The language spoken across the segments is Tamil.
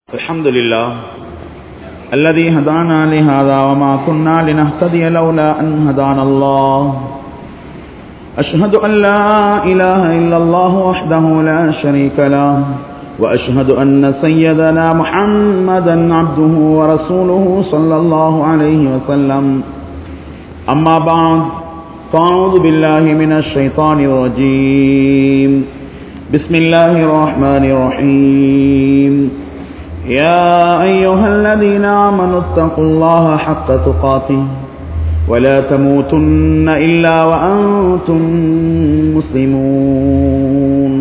الحمد لله الذي هدانا لهذا وما كنا لنهتدي لولا أن هدانا الله أشهد أن لا إله إلا الله وحده لا شريك له وأشهد أن سيدنا محمدا عبده ورسوله صلى الله عليه وسلم أما بعد فأعوذ بالله من الشيطان الرجيم بسم الله الرحمن الرحيم يا أيها الذين آمنوا اتقوا الله حق تقاته ولا تموتن إلا وأنتم مسلمون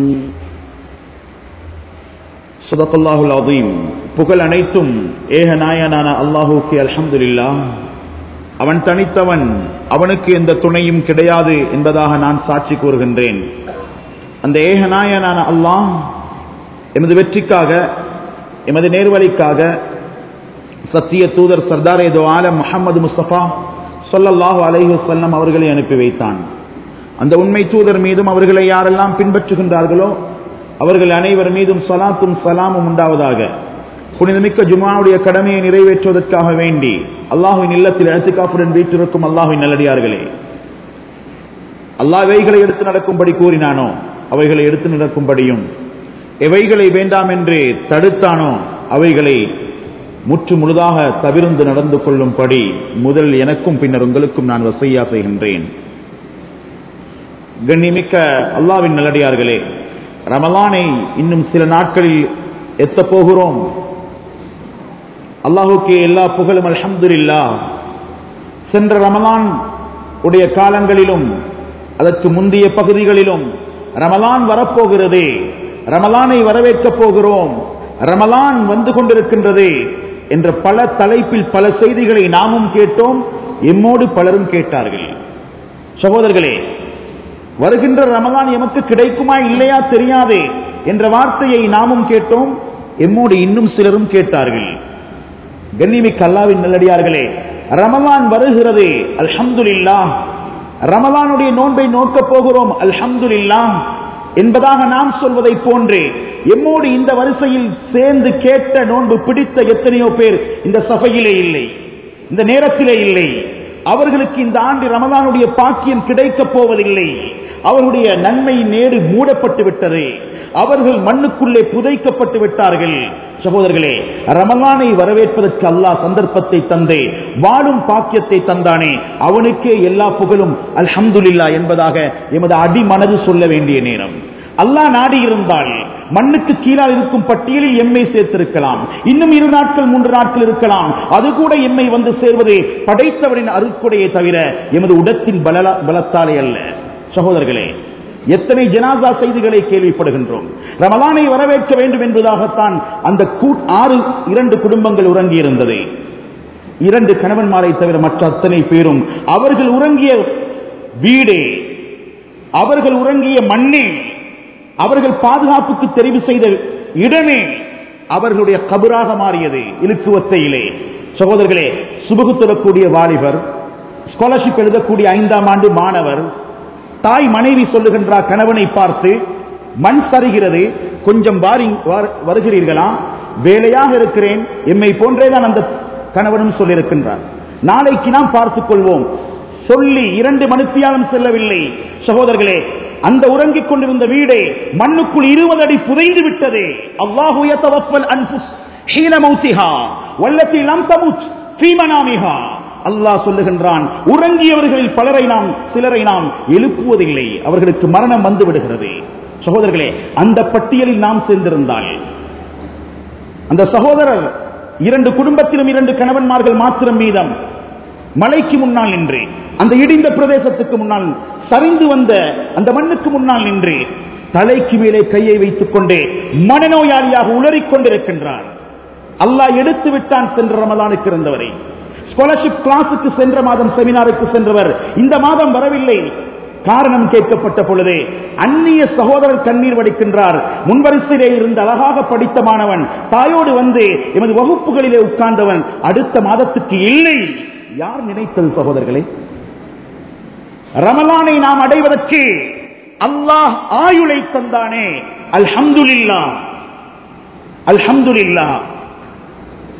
صدق الله العظيم புகழ் அனைத்தும் ஏக நாயனான அல்லாஹுக்கு அல்ஹம்துலில்லா அவன் தனித்தவன் அவனுக்கு எந்த துணையும் கிடையாது என்பதாக நான் சாட்சி கூறுகின்றேன் அந்த ஏகநாயனான அல்லாஹ் எமது வெற்றிக்காக எமது நேர்வழிக்காக சத்திய தூதர் சர்தார் ஏதோ ஆலம் முகமது முஸ்தபா சொல்லல்லாஹு அலைஹு வஸல்லம் அவர்களை அனுப்பி வைத்தான் அந்த உண்மை தூதர் மீதும் அவர்களை யாரெல்லாம் பின்பற்றுகின்றார்களோ அவர்கள் அனைவர் மீதும் சலாத்தும் சலாமும் உண்டாவதாக புனிதமிக்க ஜுமாவுடைய கடமையை நிறைவேற்றுவதற்காக வேண்டி அல்லாஹுவின் இல்லத்தில் எழுத்துக்காப்புடன் வீட்டிருக்கும் அல்லாஹுவின் நல்லடியார்களே அல்லாஹ் எவைகளை எடுத்து நடக்கும்படி கூறினானோ அவைகளை எடுத்து நடக்கும்படியும் எவைகளை வேண்டாம் என்று தடுத்தானோ அவைகளை முற்று முழுதாக தவிர்ந்து நடந்து கொள்ளும்படி முதல் எனக்கும் பின்னர் உங்களுக்கும் நான் வசையா செய்கின்றேன் கண்ணிமிக்க அல்லாவின் நல்லடியார்களே ரமலானை இன்னும் சில நாட்களில் எத்த போகிறோம் அல்லாஹுக்கு எல்லா புகழும் அல்ஹம்துலில்லா சென்ற ரமலான் உடைய காலங்களிலும் அதற்கு முந்தைய பகுதிகளிலும் ரமலான் வரப்போகிறது ரமலானை வரவேற்கப் போகிறோம் ரமலான் வந்து கொண்டிருக்கின்றது என்ற பல தலைப்பில் பல செய்திகளை நாமும் கேட்டோம் எம்மோடு பலரும் கேட்டார்கள் சகோதரர்களே வருகின்ற ரமலான் எமக்கு கிடைக்குமா இல்லையா தெரியாது என்ற வார்த்தையை நாமும் கேட்டோம் எம்மோடு இன்னும் சிலரும் கேட்டார்கள் கண்ணிமிக்க அல்லாவின் நல்லடியார்களே ரமலான் வருகிறது அல்ஹம்துலில்லா ரமலானுடைய நோன்பை நோக்கப் போகிறோம் அல்ஹம்துலில்லா என்பதாக நாம் சொல்வதை போன்று எம்மோடு இந்த வரிசையில் சேர்ந்து கேட்ட நோன்பு பிடித்த எத்தனையோ பேர் இந்த சபையிலே இல்லை இந்த நேரத்திலே இல்லை அவர்களுக்கு இந்த ஆண்டு ரமதானுடைய பாக்கியம் கிடைக்கப் போவதில்லை அவருடைய நன்மை நேரு மூடப்பட்டு விட்டது அவர்கள் மண்ணுக்குள்ளே புதைக்கப்பட்டு விட்டார்கள் சகோதரர்களே ரமலானை வரவேற்பதற்கு அல்லாஹ் சந்தர்ப்பத்தை தந்தே வாழும் பாக்கியத்தை தந்தானே அவனுக்கே எல்லா புகழும் அல்ஹம்துலில்லா என்பதாக எமது அடிமனது சொல்ல வேண்டிய நேரம் அல்லாஹ் நாடி இருந்தால் மண்ணுக்கு கீழால் இருக்கும் பட்டியலில் எம்மை சேர்த்திருக்கலாம் இன்னும் இரு நாட்கள் மூன்று நாட்கள் இருக்கலாம் அது கூட எம்மை வந்து சேர்வது படைத்தவரின் அருக்குடையை தவிர எமது உடத்தின் பல பலத்தாலே அல்ல சகோதரர்களே எத்தனை ஜனாசா செய்திகளை கேள்விப்படுகின்றோம் ரமலானை வரவேற்க வேண்டும் என்பதாகத்தான் அந்த ஆறு இரண்டு குடும்பங்கள் உறங்கியிருந்தது இரண்டு கணவன்மாரை தவிர மற்ற அத்தனை பேரும் அவர்கள் உறங்கிய வீடே அவர்கள் உறங்கிய மண்ணே அவர்கள் பாதுகாப்புக்கு தெரிவு செய்த இடமே அவர்களுடைய கபராக மாறியது இலுக்குவத்தையிலே சகோதரர்களே சுபகு தொடக்கூடிய வாலிபர் ஸ்காலர்ஷிப் எழுதக்கூடிய ஐந்தாம் ஆண்டு மாணவர் தாய் மனைவி சொல்லுகின்றார் கணவனை பார்த்து மண் சரிகிறது கொஞ்சம் வருகிறீர்களா வேலையாக இருக்கிறேன் எம்மை போன்றேதான் அந்த கணவனும் சொல்லியிருக்கின்றார் நாளைக்கு நாம் பார்த்துக் கொள்வோம் சொல்லி இரண்டு மனுத்தியாலும் செல்லவில்லை சகோதரர்களே அந்த உறங்கிக் கொண்டிருந்த வீடே மண்ணுக்குள் இருபது அடி புதைந்து விட்டது அல்லாஹ் சொல்லுகின்றான் உறங்கியவர்களில் பலரை நாம் சிலரை நாம் எழுப்புவதில்லை அவர்களுக்கு மரணம் வந்து விடுகிறது சகோதரர்களே அந்த பட்டியலில் நாம் சேர்ந்திருந்தால் அந்த சகோதரர் இரண்டு குடும்பத்திலும் இரண்டு கணவன்மார்கள் மாத்திரம் மீதம் மலைக்கு முன்னால் நின்று அந்த இடிந்த பிரதேசத்துக்கு முன்னால் சரிந்து வந்த அந்த மண்ணுக்கு முன்னால் நின்று தலைக்கு மேலே கையை வைத்துக் கொண்டே மனநோயாளியாக உளறிக் கொண்டிருக்கின்றார் அல்லாஹ் எடுத்து விட்டான் சென்ற ரமலானுக்கு இருந்தவரை ஸ்காலர்ஷிப் கிளாஸுக்கு சென்ற மாதம் செமினாருக்கு சென்றவர் இந்த மாதம் வரவில்லை காரணம் கேட்கப்பட்ட பொழுதே அந்நிய சகோதரர் கண்ணீர் வடிக்கின்றார் முன்வரிசையிலே இருந்து அழகாக படித்த மாணவன் தாயோடு வந்து எமது வகுப்புகளிலே உட்கார்ந்தவன் அடுத்த மாதத்துக்கு இல்லை யார் நினைத்தது சகோதரர்களே ரமலானை நாம் அடைவதற்கு அல்லாஹ் ஆயுளை தந்தானே அல்ஹம்துலில்லா அல்ஹம்துலில்லா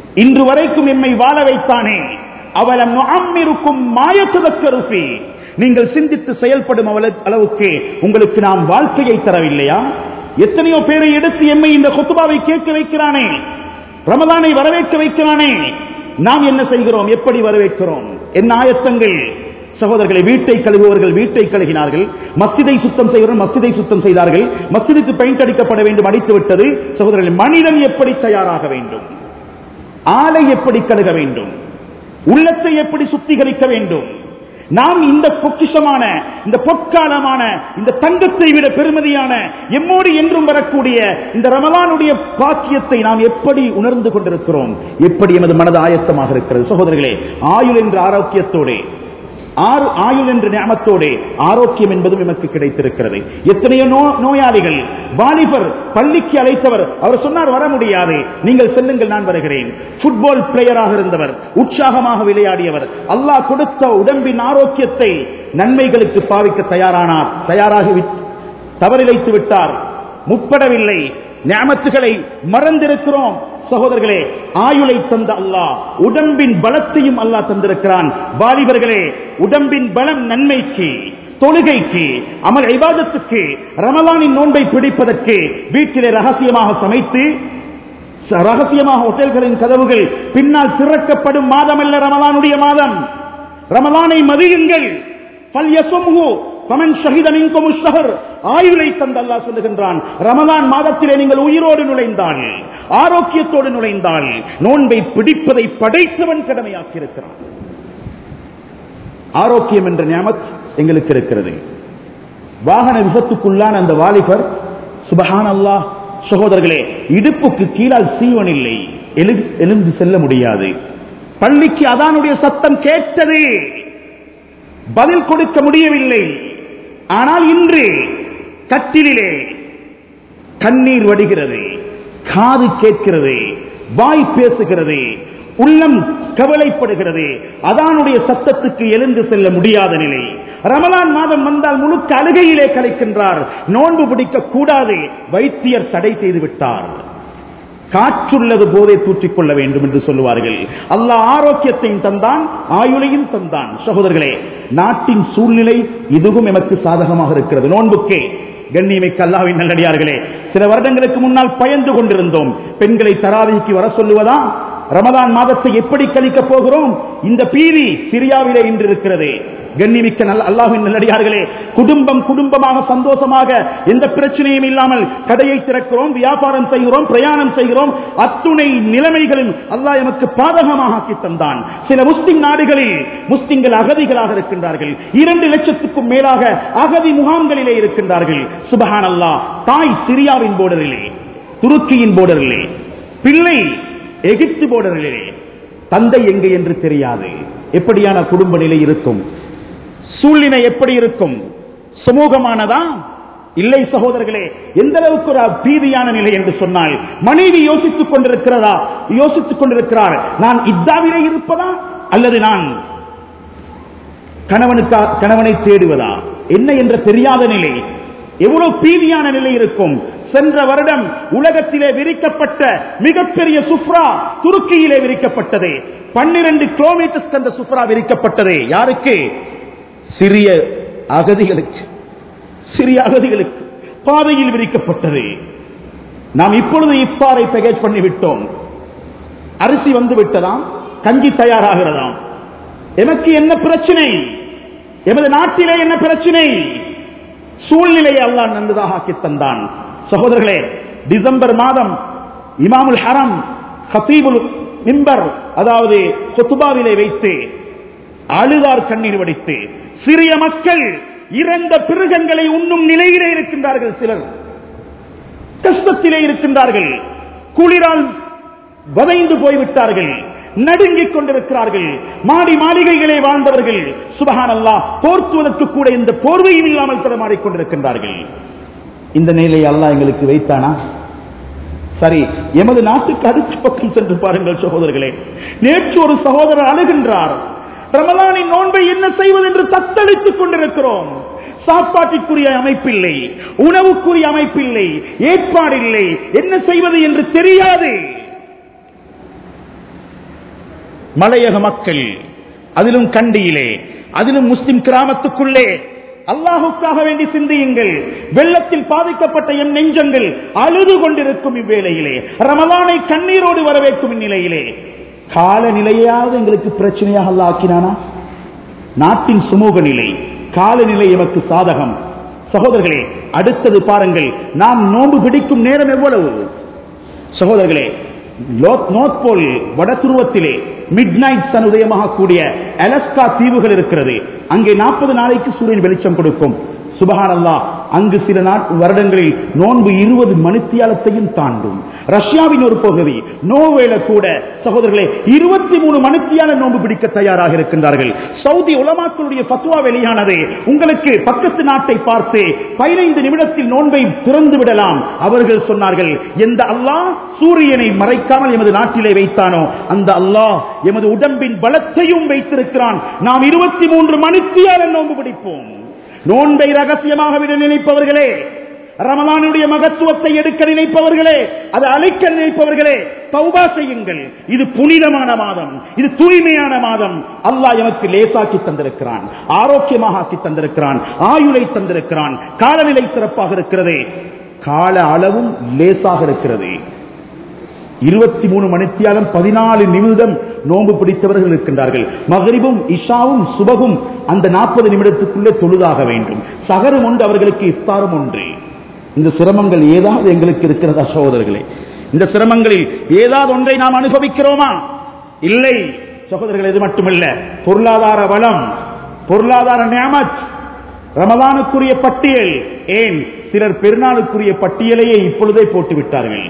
இன்று வரைக்கும் எம்மை வாழ வைத்தானே அவலம் அம்மிருக்கும் மாயத்துதக்கருசி நீங்கள் சிந்தித்து செயல்படும் அவல- அளவுக்கு உங்களுக்கு நாம் வாழ்க்கையை தரவில்லையா எத்தனையோ பேரை எடுத்து எம்மை இந்த கொத்துபாவை கேட்க வைக்கிறானே ரமலானை வரவேற்க வைக்கிறானே நாம் என்ன செய்கிறோம் எப்படி வரவேற்கிறோம் என்ன ஆயத்தங்கள் சகோதரர்களை வீட்டை கழுவுவர்கள் வீட்டை கழுகினார்கள் மஸ்ஜிதை சுத்தம் செய்வர்கள் மஸ்ஜிதை சுத்தம் செய்தார்கள் மஸ்ஜிதுக்கு பெயிண்ட் அடிக்கப்பட வேண்டும் அடித்து விட்டது சகோதரர்கள் மனிதன் எப்படி தயாராக வேண்டும் ஆலை எப்படி கழுக வேண்டும் உள்ளத்தை எப்படி சுத்திகரிக்க வேண்டும் நாம் இந்த பொக்கிஷமான இந்த பொற்காலமான இந்த தங்கத்தை விட பெருமதியான எம்மோடு என்றும் வரக்கூடிய இந்த ரமலானுடைய பாக்கியத்தை நாம் எப்படி உணர்ந்து கொண்டிருக்கிறோம் எப்படி எமது மனது ஆயத்தமாக இருக்கிறது சகோதரர்களே ஆயுள் என்ற ஆரோக்கியத்தோடு ஆறு ஆயுள் என்ற ஞாபத்தோடு ஆரோக்கியம் என்பதும் எமக்கு கிடைத்திருக்கிறது எத்தனையோ நோ- நோயாளிகள் வாலிபர் பள்ளிக்கு அழைத்தவர் அவர் சொன்னார் வர முடியாது நீங்கள் செல்லுங்கள் நான் வருகிறேன் ஃபுட்பால் பிளேயராக இருந்தவர் உற்சாகமாக விளையாடியவர் அல்லாஹ் கொடுத்த உடம்பின் ஆரோக்கியத்தை நன்மைகளுக்கு பாவிக்க தயாரானார் தயாராகி விட்- தவறிழைத்து விட்டார் முற்படவில்லை ஞாபத்துகளை மறந்திருக்கிறோம் சகோதரர்களே ஆயுளை தந்த அல்லாஹ் உடம்பின் பலத்தையும் அல்லாஹ் தந்திருக்கிறான் வாலிபர்களே உடம்பின் பலம் நன்மைக்கு தொழுகைக்கு அமல் ஐபாதத்துக்கு ரமலானின் நோன்பை பிடிப்பதற்கு வீட்டிலே ரகசியமாக சமைத்து ச- ரகசியமாக ஹோட்டல்களின் கதவுகள் பின்னால் திறக்கப்படும் மாதம் அல்ல ரமலானுடைய மாதம் ரமலானை மதியுங்கள் فَلْيَصُمْهُ فَمَنْ شَهِدَ مِنكُمُ الشَّهْرَ ஆயுளை தந்த அல்லாஹ் சொல்லுகின்றான் ரமலான் மாதத்திலே நீங்கள் உயிரோடு நுழைந்தால் ஆரோக்கியத்தோடு நுழைந்தால் நோன்பை பிடிப்பதை படைத்தவன் கடமையாக்கி இருக்கிறான் ஆரோக்கியம் என்ற ஞாபத் எங்களுக்கு இருக்கிறது வாகன விபத்துக்குள்ளான அந்த வாலிபர் சுபஹான் அல்லாஹ் சகோதரர்களே இடுப்புக்கு கீழால் சீவன் இல்லை எழு- எழுந்து செல்ல முடியாது பள்ளிக்கு அதானுடைய சத்தம் கேட்டது பதில் கொடுக்க முடியவில்லை ஆனால் இன்று கட்டிலே கண்ணீர் வடிகிறது காது கேட்கிறது வாய் பேசுகிறது உள்ளம் கவலைப்படுகிறது அதானுடைய சத்தத்துக்கு எழுந்து செல்ல முடியாத நிலை ரமலான் மாதம் வந்தால் முழுக்க அழுகையிலே கலைக்கின்றார் நோன்பு பிடிக்க கூடாது வைத்தியர் தடை செய்து விட்டார் காற்றுள்ளது போதை தூற்றிக் கொள்ள வேண்டும் என்று சொல்லுவார்கள் அல்லாஹ் ஆரோக்கியத்தையும் தந்தான் ஆயுளையும் தந்தான் சகோதரர்களே நாட்டின் சூழ்நிலை இதுவும் எமக்கு சாதகமாக இருக்கிறது நோன்புக்கே கண்ணியமிக்க அல்லாவின் நல்லடியார்களே சில வருடங்களுக்கு முன்னால் பயந்து கொண்டிருந்தோம் பெண்களை தராவிக்கு வர சொல்லுவதா ரமதான் மாதத்தை எப்படி கழிக்கப் போகிறோம் இந்த பீதி சிரியாவிலே இன்று இருக்கிறது கண்ணிமிக்க நல்ல அல்லாஹின் நல்லடியார்களே குடும்பம் குடும்பமாக சந்தோஷமாக எந்த பிரச்சனையும் இல்லாமல் கடையை திறக்கிறோம் வியாபாரம் செய்கிறோம் பிரயாணம் செய்கிறோம் அத்துணை நிலைமைகளும் அல்லாஹ் எமக்கு பாதகமாக ஆக்கி தந்தான் சில முஸ்லிம் நாடுகளில் முஸ்லிம்கள் அகதிகளாக இருக்கின்றார்கள் இரண்டு லட்சத்துக்கும் மேலாக அகதி முகாம்களிலே இருக்கின்றார்கள் சுபஹான் அல்லாஹ் தாய் சிரியாவின் போர்டரிலே துருக்கியின் போர்டரிலே பிள்ளை எகிப்து போர்டரிலே தந்தை எங்கே என்று தெரியாது எப்படியான குடும்ப நிலை இருக்கும் சூழ்நிலை எப்படி இருக்கும் சுமூகமானதா இல்லை சகோதரர்களே எந்த அளவுக்கு ஒரு பீதியான நிலை என்று சொன்னால் மனைவி யோசித்துக் கொண்டிருக்கிறதா யோசித்துக் கொண்டிருக்கிறார் நான் இத்தாவிலே இருப்பதா அல்லது நான் கணவனுக்கா கணவனை தேடுவதா என்ன என்ற தெரியாத நிலை எவ்வளவு பீதியான நிலை இருக்கும் சென்ற வருடம் உலகத்திலே விரிக்கப்பட்ட மிகப்பெரிய சுப்ரா துருக்கியிலே விரிக்கப்பட்டது பன்னிரண்டு கிலோமீட்டர்ஸ் அந்த சுப்ரா விரிக்கப்பட்டது யாருக்கு சிறிய அகதிகளுக்கு சிறிய அகதிகளுக்கு பாதையில் விரிக்கப்பட்டது நாம் இப்பொழுது இப்பாறை பேக்கேஜ் பண்ணி விட்டோம் அரிசி வந்து விட்டதாம் கஞ்சி தயாராகிறதாம் எனக்கு என்ன பிரச்சனை எமது நாட்டிலே என்ன பிரச்சனை சூழ்நிலையை அல்லாஹ் நன்றாக ஆக்கி தந்தான் சகோதரர்களே டிசம்பர் மாதம் இமாமுல் ஹரம் ஹத்தீபுல் மிம்பர் அதாவது கொத்துபாவிலே வைத்து அழுதார் கண்ணீர் வடித்து சிறிய மக்கள் இறந்த பிருகங்களை உண்ணும் நிலையிலே இருக்கின்றார்கள் சிலர் கஷ்டத்திலே இருக்கின்றார்கள் குளிரால் வதைந்து போய்விட்டார்கள் நடுங்கிக் கொண்டிருக்கிறார்கள் மாடி மாளிகைகளே வாழ்ந்தவர்கள் சுபஹான் அல்லாஹ் போர்த்துவதற்கு கூட இந்த போர்வையும் இல்லாமல் தரமாடிக் கொண்டிருக்கின்றார்கள் இந்த நிலையை அல்லாஹ் எங்களுக்கு வைத்தானா சரி எமது நாட்டுக்கு அடுத்த பக்கம் சென்று பாருங்கள் சகோதரர்களே நேற்று ஒரு சகோதரர் அழுகின்றார் ரமலானின் நோன்பை என்ன செய்வது என்று தத்தளித்துக் கொண்டிருக்கிறோம் சாப்பாட்டிற்குரிய அமைப்பில்லை உணவுக்குரிய அமைப்பில்லை ஏற்பாடில்லை என்ன செய்வது என்று தெரியாது மலையக மக்கள் அதிலும் கண்டியிலே அதிலும் முஸ்லிம் கிராமத்துக்குள்ளே அல்லாஹுக்காக வேண்டி சிந்தியுங்கள் வெள்ளத்தில் பாதிக்கப்பட்ட என் நெஞ்சங்கள் அழுது கொண்டிருக்கும் இவ்வேளையிலே ரமலானை கண்ணீரோடு வரவேற்கும் இந்நிலையிலே காலநிலையாவது எங்களுக்கு பிரச்சனையாக அல்லாஹ் ஆக்கினானா நாட்டின் சுமூக நிலை காலநிலை எமக்கு சாதகம் சகோதரர்களே அடுத்தது பாருங்கள் நாம் நோன்பு பிடிக்கும் நேரம் எவ்வளவு சகோதரர்களே நோர்த் போல் வட துருவத்திலே மிட் நைட் சன் உதயமாகக்கூடிய அலஸ்கா தீவுகள் இருக்கிறது அங்கே நாற்பது நாளைக்கு சூரியன் வெளிச்சம் கொடுக்கும் சுபஹானல்லா அங்கு சில நாட் வருடங்களில் நோன்பு இருபது மணித்தியாலத்தையும் தாண்டும் ரஷ்யாவின் ஒரு பகுதி நோவேல கூட சகோதரர்களே இருபத்தி மூணு மணித்தியால நோன்பு பிடிக்க தயாராக இருக்கின்றார்கள் சவுதி உலமாக்களுடைய பத்துவா வெளியானது உங்களுக்கு பக்கத்து நாட்டை பார்த்து பதினைந்து நிமிடத்தில் நோன்பை திறந்து விடலாம் அவர்கள் சொன்னார்கள் எந்த அல்லாஹ் சூரியனை மறைக்காமல் எமது நாட்டிலே வைத்தானோ அந்த அல்லாஹ் எமது உடம்பின் பலத்தையும் வைத்திருக்கிறான் நாம் இருபத்தி மூன்று மணித்தியால நோன்பு பிடிப்போம் நோன்பை ரகசியமாக விட நினைப்பவர்களே ரமலானுடைய மகத்துவத்தை எடுக்க நினைப்பவர்களே அதை அழைக்க நினைப்பவர்களே தௌபா செய்யுங்கள் இது புனிதமான மாதம் இது தூய்மையான மாதம் அல்லாஹ் எமக்கு லேசாக்கி தந்திருக்கிறான் ஆரோக்கியமாக ஆக்கி தந்திருக்கிறான் ஆயுளை தந்திருக்கிறான் காலநிலை சிறப்பாக இருக்கிறது கால அளவும் லேசாக இருக்கிறது இருபத்தி மூணு மணித்தியாலம் பதினாலு நிமிடம் நோன்பு பிடித்தவர்கள் இருக்கின்றார்கள் மகரிபும் இஷாவும் சுபகும் அந்த நாற்பது நிமிடத்துக்குள்ளே தொழுதாக வேண்டும் சகரும் உண்டு அவர்களுக்கு இஃப்தாரும் ஒன்று இந்த சிரமங்கள் ஏதாவது எங்களுக்கு இருக்கிறதா சகோதரர்களே இந்த சிரமங்களில் ஏதாவது ஒன்றை நாம் அனுபவிக்கிறோமா இல்லை சகோதரர்கள் இது மட்டுமல்ல பொருளாதார வளம் பொருளாதார நியமத் ரமதானுக்குரிய பட்டியல் ஏன் சிலர் பெருநாளுக்குரிய பட்டியலையே இப்பொழுதே போட்டு விட்டார்கள்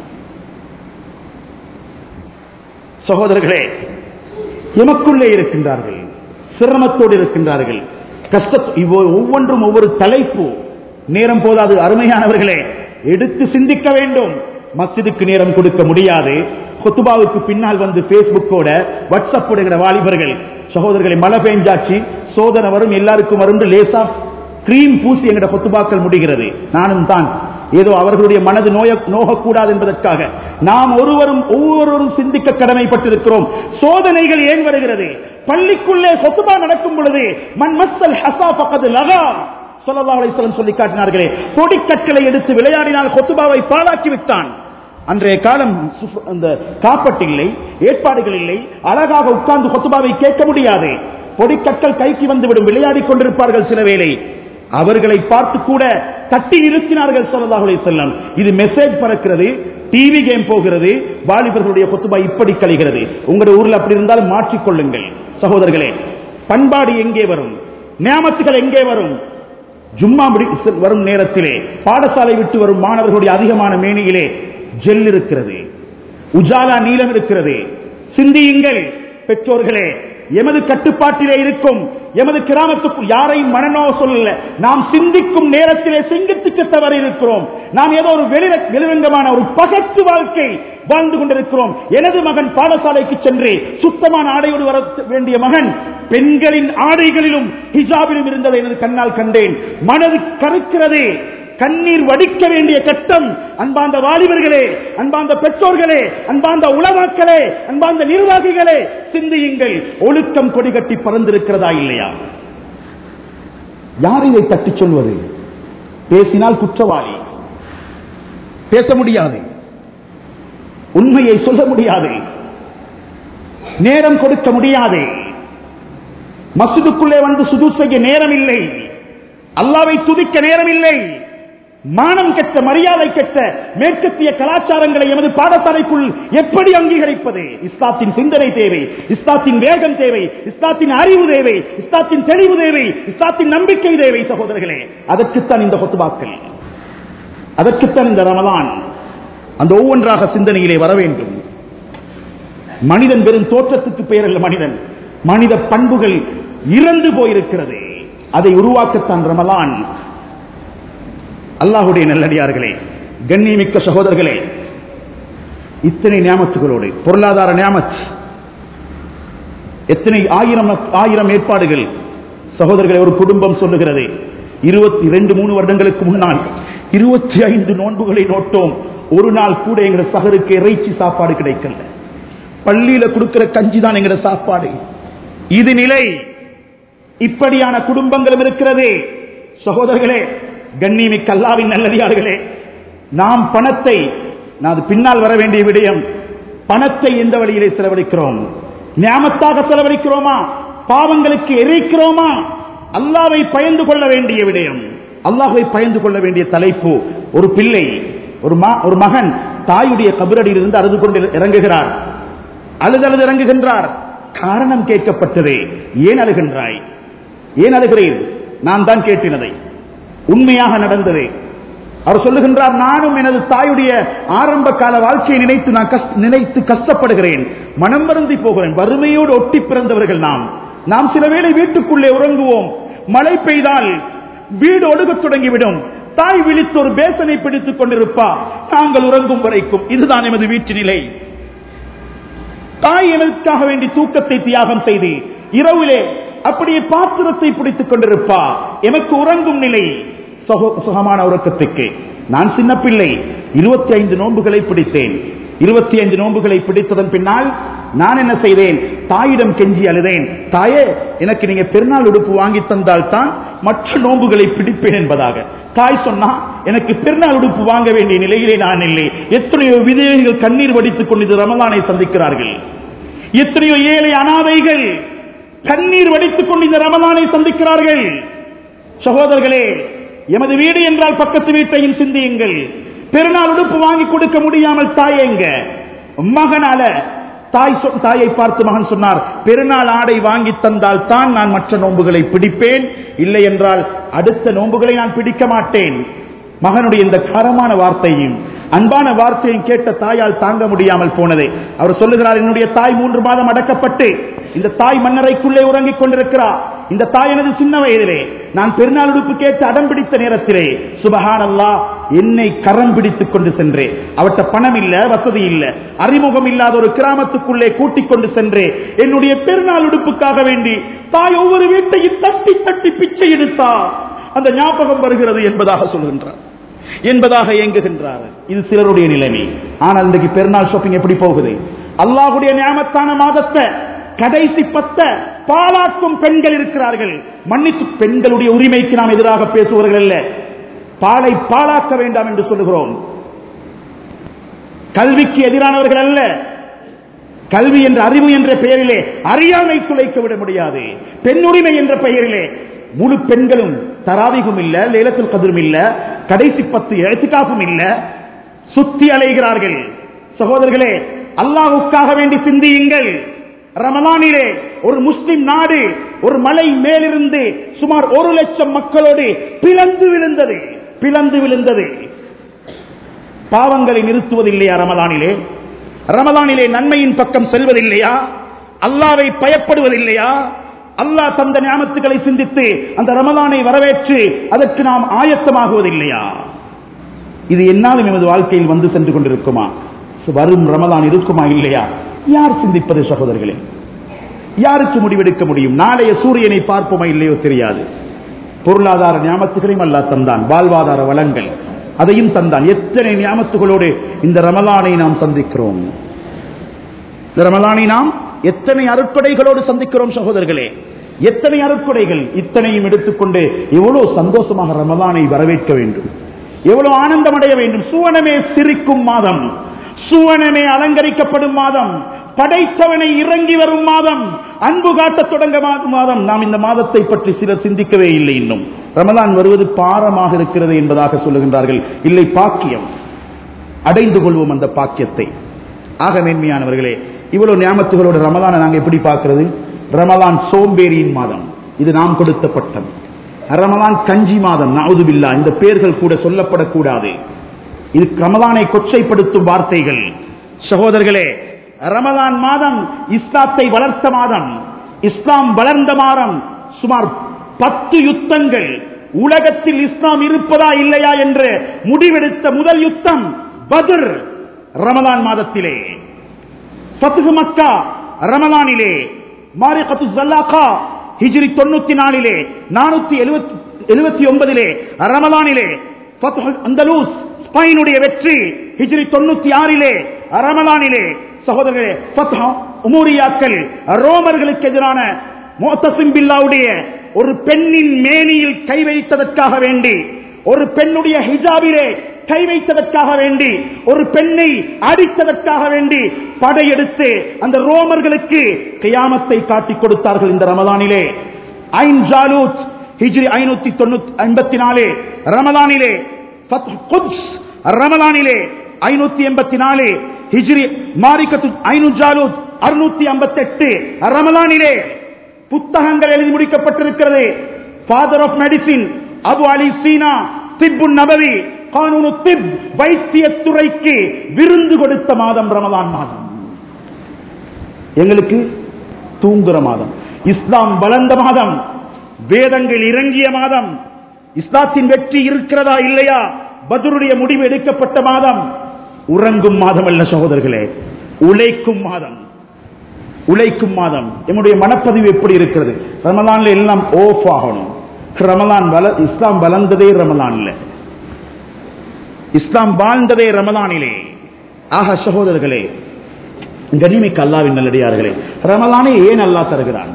சகோதரர்களே எமக்குள்ளே இருக்கின்றார்கள் சிரமத்தோடு இருக்கின்றார்கள் கஷ்ட ஒவ்வொன்றும் ஒவ்வொரு தலைப்பு நேரம் போதாது அருமையானவர்களே எடுத்து சிந்திக்க வேண்டும் மஸ்ஜிதுக்கு நேரம் கொடுக்க முடியாது கொத்துபாவுக்கு பின்னால் வந்து பேஸ்புக்கோட வாட்ஸ்அப்போட வாலிபர்கள் சகோதரர்களை மழை பெஞ்சாச்சு சோதனை வரும் எல்லாருக்கும் வரும் லேசா கிரீம் பூசி எங்கட கொத்துபாக்கள் முடிகிறது நானும் தான் ஏதோ அவர்களுடைய மனது நோய நோகக்கூடாது என்பதற்காக நாம் ஒருவரும் ஒவ்வொருவரும் சிந்திக்க கடமைப்பட்டிருக்கிறோம் சோதனைகள் ஏன் வருகிறது பள்ளிக்குள்ளே சொத்துபா நடக்கும் பொழுது மண் மஸ்தல் ஹசா பக்கத்து லகா சொல்லா அலிஸ்லம் சொல்லி காட்டினார்களே கொடிக்கற்களை எடுத்து விளையாடினால் கொத்துபாவை பாழாக்கி விட்டான் அன்றைய காலம் அந்த காப்பட்டு இல்லை ஏற்பாடுகள் இல்லை அழகாக உட்கார்ந்து கொத்துபாவை கேட்க முடியாது பொடிக்கற்கள் கைக்கு வந்துவிடும் விளையாடி கொண்டிருப்பார்கள் சில வேளை அவர்களை பார்த்து கூட தட்டி நிறுத்தினார்கள் சொல்லதாக செல்லம் இது மெசேஜ் பறக்கிறது டிவி கேம் போகிறது வாலிபர்களுடைய கொத்துபா இப்படி கழிகிறது உங்களுடைய ஊர்ல அப்படி இருந்தால் மாற்றிக்கொள்ளுங்கள் சகோதரர்களே பண்பாடு எங்கே வரும் நியாமத்துகள் எங்கே வரும் ஜும்மா வரும் நேரத்திலே பாடசாலை விட்டு வரும் மாணவர்களுடைய அதிகமான மேனியிலே ஜெல் இருக்கிறது உஜாலா நீளம் இருக்கிறது சிந்தியுங்கள் பெற்றோர்களே எமது கட்டுப்பாட்டிலே இருக்கும் எமது கிராமத்துக்குள் யாரையும் மனநோ சொல்லல நாம் சிந்திக்கும் நேரத்திலே சிங்கத்துக்கு தவறு இருக்கிறோம் நாம் ஏதோ ஒரு வெளிர வெளிரங்கமான ஒரு பகத்து வாழ்க்கை வாழ்ந்து கொண்டிருக்கிறோம் எனது மகன் பாடசாலைக்கு சென்று சுத்தமான ஆடையோடு வர வேண்டிய மகன் பெண்களின் ஆடைகளிலும் ஹிஜாபிலும் இருந்ததை எனது கண்ணால் கண்டேன் மனது கருக்கிறது கண்ணீர் வடிக்க வேண்டிய கட்டம் அன்பாந்த வாலிபர்களே அன்பாந்த பெற்றோர்களே அன்பாந்த உலமாக்களே அன்பாந்த நிர்வாகிகளே சிந்தியுங்கள் ஒழுக்கம் கொடிகட்டி பறந்திருக்கிறதா இல்லையா யார் இதை தட்டி சொல்வது பேசினால் குற்றவாளி பேச முடியாது உண்மையை சொல்ல முடியாது நேரம் கொடுக்க முடியாது மசூதுக்குள்ளே வந்து சுது செய்ய நேரம் இல்லை அல்லாவை துதிக்க நேரம் இல்லை மானம் கெட்ட மரியாதை கெட்ட மேற்கத்திய கலாச்சாரங்களை எமது பாடசாலைக்குள் எப்படி அங்கீகரிப்பது இஸ்லாத்தின் சிந்தனை தேவை இஸ்லாத்தின் வேகம் தேவை இஸ்லாத்தின் அறிவு தேவை இஸ்லாத்தின் தெளிவு தேவை இஸ்லாத்தின் நம்பிக்கை தேவை சகோதரர்களே அதற்குத்தான் இந்த கொத்துபாக்கள் அதற்குத்தான் இந்த ரமலான் அந்த ஒவ்வொன்றாக சிந்தனையிலே வர வேண்டும் மனிதன் வெறும் தோற்றத்துக்கு பெயர் அல்ல மனிதன் மனித பண்புகள் இறந்து போயிருக்கிறது அதை உருவாக்கத்தான் ரமலான் அல்லாஹுடைய நல்லடியார்களே கண்ணியமிக்க சகோதரர்களே இத்தனை நியாமத்துகளோடு பொருளாதார நியாமத் எத்தனை ஆயிரம் ஆயிரம் ஏற்பாடுகள் சகோதரர்களை ஒரு குடும்பம் சொல்லுகிறது இருபத்தி ரெண்டு மூணு வருடங்களுக்கு முன்னால் இருபத்தி ஐந்து நோன்புகளை நோட்டோம் ஒரு நாள் கூட எங்கள் சகருக்கு இறைச்சி சாப்பாடு கிடைக்கல பள்ளியில கொடுக்கிற கஞ்சி தான் எங்கட சாப்பாடு இது நிலை இப்படியான குடும்பங்களும் இருக்கிறது சகோதரர்களே கண்ணிமிக்க அல்லாவின் நல்லடியார்களே நாம் பணத்தை நான் அது பின்னால் வர வேண்டிய விடயம் பணத்தை எந்த வழியிலே செலவழிக்கிறோம் ஞாபகத்தாக செலவழிக்கிறோமா பாவங்களுக்கு எரிக்கிறோமா அல்லாவை பயந்து கொள்ள வேண்டிய விடயம் அல்லாஹை பயந்து கொள்ள வேண்டிய தலைப்பு ஒரு பிள்ளை ஒரு மா- ஒரு மகன் தாயுடைய கபரடியில் இருந்து அழுது கொண்டு இறங்குகிறார் அழுது அழுது இறங்குகின்றார் காரணம் கேட்கப்பட்டது ஏன் அழுகின்றாய் ஏன் அழுகிறேன் நான் தான் கேட்டினதை உண்மையாக நடந்தது அவர் சொல்லுகின்றார் நானும் எனது தாயுடைய ஆரம்ப கால வாழ்க்கையை நினைத்து நான் கஷ்ட- நினைத்து கஷ்டப்படுகிறேன் மனம் வருந்தி போகிறேன் வறுமையோடு ஒட்டி பிறந்தவர்கள் நாம் நாம் சில வேளை வீட்டுக்குள்ளே உறங்குவோம் மழை பெய்தால் வீடு ஒடுகத் தொடங்கிவிடும் தாய் விழித்து ஒரு பேசனை பிடித்துக் கொண்டிருப்பா நாங்கள் உறங்கும் வரைக்கும் இதுதான் எமது வீட்டு நிலை தாய் எனக்காக வேண்டி தூக்கத்தை தியாகம் செய்து இரவிலே அப்படியே பாத்திரத்தை பிடித்துக் கொண்டிருப்பா எமக்கு உறங்கும் நிலை சுக- சுகமான உறக்கத்துக்கு நான் சின்ன பிள்ளை இருபத்தி ஐந்து நோன்புகளை பிடித்தேன் இருபத்தி ஐந்து நோன்புகளை பிடித்ததன் பின்னால் நான் என்ன செய்தேன் தாயிடம் கெஞ்சி அழுதேன் தாயே எனக்கு நீங்க பெருநாள் உடுப்பு வாங்கி தந்தால் தான் மற்ற நோன்புகளை பிடிப்பேன் என்பதாக தாய் சொன்னா எனக்கு பெருநாள் உடுப்பு வாங்க வேண்டிய நிலையிலே நான் இல்லை எத்தனையோ விதவைகள் கண்ணீர் வடித்துக் கொண்டு இது ரமலானை சந்திக்கிறார்கள் எத்தனையோ ஏழை அனாதைகள் கண்ணீர் வடித்துக் கொண்டு இந்த ரமலானை சந்திக்கிறார்கள் சகோதரர்களே எமது வீடு என்றால் பக்கத்து வீட்டையும் சிந்தியுங்கள் பெருநாள் உடுப்பு வாங்கி கொடுக்க முடியாமல் தாயேங்க மகனால தாய் சொ- தாயை பார்த்து மகன் சொன்னார் பெருநாள் ஆடை வாங்கி தந்தால் தான் நான் மற்ற நோன்புகளை பிடிப்பேன் இல்லை என்றால் அடுத்த நோன்புகளை நான் பிடிக்க மாட்டேன் மகனுடைய இந்த காரமான வார்த்தையும் அன்பான வார்த்தையும் கேட்ட தாயால் தாங்க முடியாமல் போனது அவர் சொல்லுகிறார் என்னுடைய தாய் மூன்று மாதம் அடக்கப்பட்டு இந்த தாய் மன்னரைக்குள்ளே உறங்கிக் கொண்டிருக்கிறார் இந்த தாய் எனது சின்ன வயதிலே நான் பெருநாள் உடுப்பு கேட்டு அடம் பிடித்த நேரத்திலே சுபஹானல்லா என்னை கரம் பிடித்துக் கொண்டு சென்றேன் அவட்ட பணம் இல்ல வசதி இல்ல அறிமுகம் இல்லாத ஒரு கிராமத்துக்குள்ளே கூட்டிக் கொண்டு சென்றே என்னுடைய பெருநாள் உடுப்புக்காக வேண்டி தாய் ஒவ்வொரு வீட்டையும் தட்டி தட்டி பிச்சை எடுத்தா அந்த ஞாபகம் வருகிறது என்பதாக சொல்கின்றார் என்பதாக இயங்குகின்றார் இது சிலருடைய நிலைமை ஆனால் இன்றைக்கு பெருநாள் ஷாப்பிங் எப்படி போகுது அல்லாஹ்வுடைய நியாமத்தான மாதத்தை கடைசி பத்த பாலாக்கும் பெண்கள் இருக்கிறார்கள் மன்னித்து பெண்களுடைய உரிமைக்கு நாம் எதிராக பேசுவவர்கள் அல்ல பாலை பாலாக்க வேண்டாம் என்று சொல்லுகிறோம் கல்விக்கு எதிரானவர்கள் அல்ல கல்வி என்ற அறிவு என்ற பெயரிலே அறியாமை துளைக்க விட முடியாது பெண்ணுரிமை என்ற பெயரிலே முழு பெண்களும் தராவிகும் இல்ல லேலத்தில் கதிரும் இல்ல கடைசி பத்து எழுத்துக்காப்பும் இல்ல சுத்தி அலைகிறார்கள் சகோதரர்களே அல்லாஹ்வுக்காக வேண்டி சிந்தியுங்கள் ரமலானிலே ஒரு முஸ்லிம் நாடு ஒரு மலை மேலிருந்து சுமார் ஒரு லட்சம் மக்களோடு பிளந்து விழுந்தது பிளந்து விழுந்தது பாவங்களை நிறுத்துவதில்லையா ரமலானிலே ரமலானிலே நன்மையின் பக்கம் செல்வதில்லையா அல்லாவை பயப்படுவதில்லையா அல்லாஹ் தந்த ஞாபகத்துகளை சிந்தித்து அந்த ரமலானை வரவேற்று அதற்கு நாம் ஆயத்தமாகுவதில்லையா இது என்னாலும் எமது வாழ்க்கையில் வந்து சென்று கொண்டிருக்குமா வரும் ரமலான் இருக்குமா இல்லையா யார் சிந்திப்பது சகோதரர்களே யாருக்கு முடிவெடுக்க முடியும் நாளைய சூரியனை பார்ப்போமா இல்லையோ தெரியாது பொருளாதார ஞாபகத்துகளையும் அல்லாஹ் தந்தான் வாழ்வாதார வளங்கள் அதையும் தந்தான் எத்தனை ஞாபகத்துகளோடு இந்த ரமலானை நாம் சந்திக்கிறோம் இந்த ரமலானை நாம் எத்தனை அருட்கொடைகளோடு சந்திக்கிறோம் சகோதரர்களே எத்தனை அருட்கொடைகள் இத்தனையும் எடுத்துக்கொண்டு எவ்வளவு சந்தோஷமாக ரமலானை வரவேற்க வேண்டும் எவ்வளவு ஆனந்தம் அடைய வேண்டும் சுவனமே சிரிக்கும் மாதம் சுவனமே அலங்கரிக்கப்படும் மாதம் படைத்தவனை இறங்கி வரும் மாதம் அன்பு காட்டத் தொடங்க மா- மாதம் நாம் இந்த மாதத்தை பற்றி சிலர் சிந்திக்கவே இல்லை இன்னும் ரமலான் வருவது பாரமாக இருக்கிறது என்பதாக சொல்லுகின்றார்கள் இல்லை பாக்கியம் அடைந்து கொள்வோம் அந்த பாக்கியத்தை ஆக மேன்மையானவர்களே இவ்வளவு ஞாபகத்துகளோட ரமலானை நாங்க எப்படி பார்க்கிறது ரமலான் சோம்பேறியின் மாதம் இது நாம் கொடுத்த பட்டம் ரமலான் கஞ்சி மாதம் நவுதுபில்லா இந்த பெயர்கள் கூட சொல்லப்படக்கூடாது இது ரமலானை கொச்சைப்படுத்தும் வார்த்தைகள் சகோதரர்களே ரமலான் மாதம் இஸ்லாத்தை வளர்த்த மாதம் இஸ்லாம் வளர்ந்த மாதம் சுமார் பத்து யுத்தங்கள் உலகத்தில் இஸ்லாம் இருப்பதா இல்லையா என்று முடிவெடுத்த முதல் யுத்தம் பத்ர் ரமலான் மாதத்திலே ஃபத்ஹு மக்கா ரமலானிலே மாரிகத்து ஜல்லாகா ஹிஜ்ரி தொண்ணூத்தி நாலிலே நானூத்தி எழுபத்தி ஒன்பதிலே ரமலானிலே ஃபத்ஹு அந்தலூஸ் ஸ்பெயினுடைய வெற்றி ஹிஜ்ரி தொண்ணூத்தி ஆறிலே ரமலானிலே சகோதரர்களே ஃபத்ஹா, உமூரியாக்கள் ரோமர்களுக்கு எதிரான மோத்தசிம் பில்லாவுடைய ஒரு பெண்ணின் மேனியில் கை வைத்ததற்காக வேண்டி ஒரு பெண்ணுடைய ஹிஜாபிலே கை வைத்ததற்காக வேண்டி ஒரு பெண்ணை அடித்ததற்காக வேண்டி படையெடுத்து அந்த ரோமர்களுக்கு கியாமத்தை காட்டிக் கொடுத்தார்கள் இந்த ரமதானிலே ஐன் ஜாலூத் ஹிஜ்ரி ஐநூத்தி தொண்ணூத்தி ஐம்பத்தி நாலு ரமதானிலே ஃபத்ஹ் குத்ஸ் ரமதானிலே ஐநூத்தி எண்பத்தி நாலு ஹிஜ்ரி மாரிக்கத்து ஐநூ ஜாலூத் அறுநூத்தி ஐம்பத்தி எட்டு ரமதானிலே புத்தகங்கள் எழுதி முடிக்கப்பட்டிருக்கிறது father of medicine Abu Ali Sina திப்பு நபவி கானூனு திப் வைத்தியத்துறைக்கு விருந்து கொடுத்த மாதம் ரமலான் மாதம் எங்களுக்கு தூங்குற மாதம் இஸ்லாம் வளர்ந்த மாதம் வேதங்கள் இறங்கிய மாதம் இஸ்லாத்தின் வெற்றி இருக்கிறதா இல்லையா பத்ருடைய முடிவு எடுக்கப்பட்ட மாதம் உறங்கும் மாதம் அல்ல சகோதரர்களே உழைக்கும் மாதம் உழைக்கும் மாதம் என்னுடைய மனப்பதிவு எப்படி இருக்கிறது ரமலான்ல எல்லாம் ஓஃப் ஆகணும் ரமலான் வள இஸ்லாம் வளர்ந்ததே ரமலான்ல இஸ்லாம் வாழ்ந்ததே ரமலானிலே ஆக சகோதரர்களே கனிமிக்கு அல்லாவின் நல்லடியார்களே ரமலானை ஏன் அல்லாஹ் தருகிறான்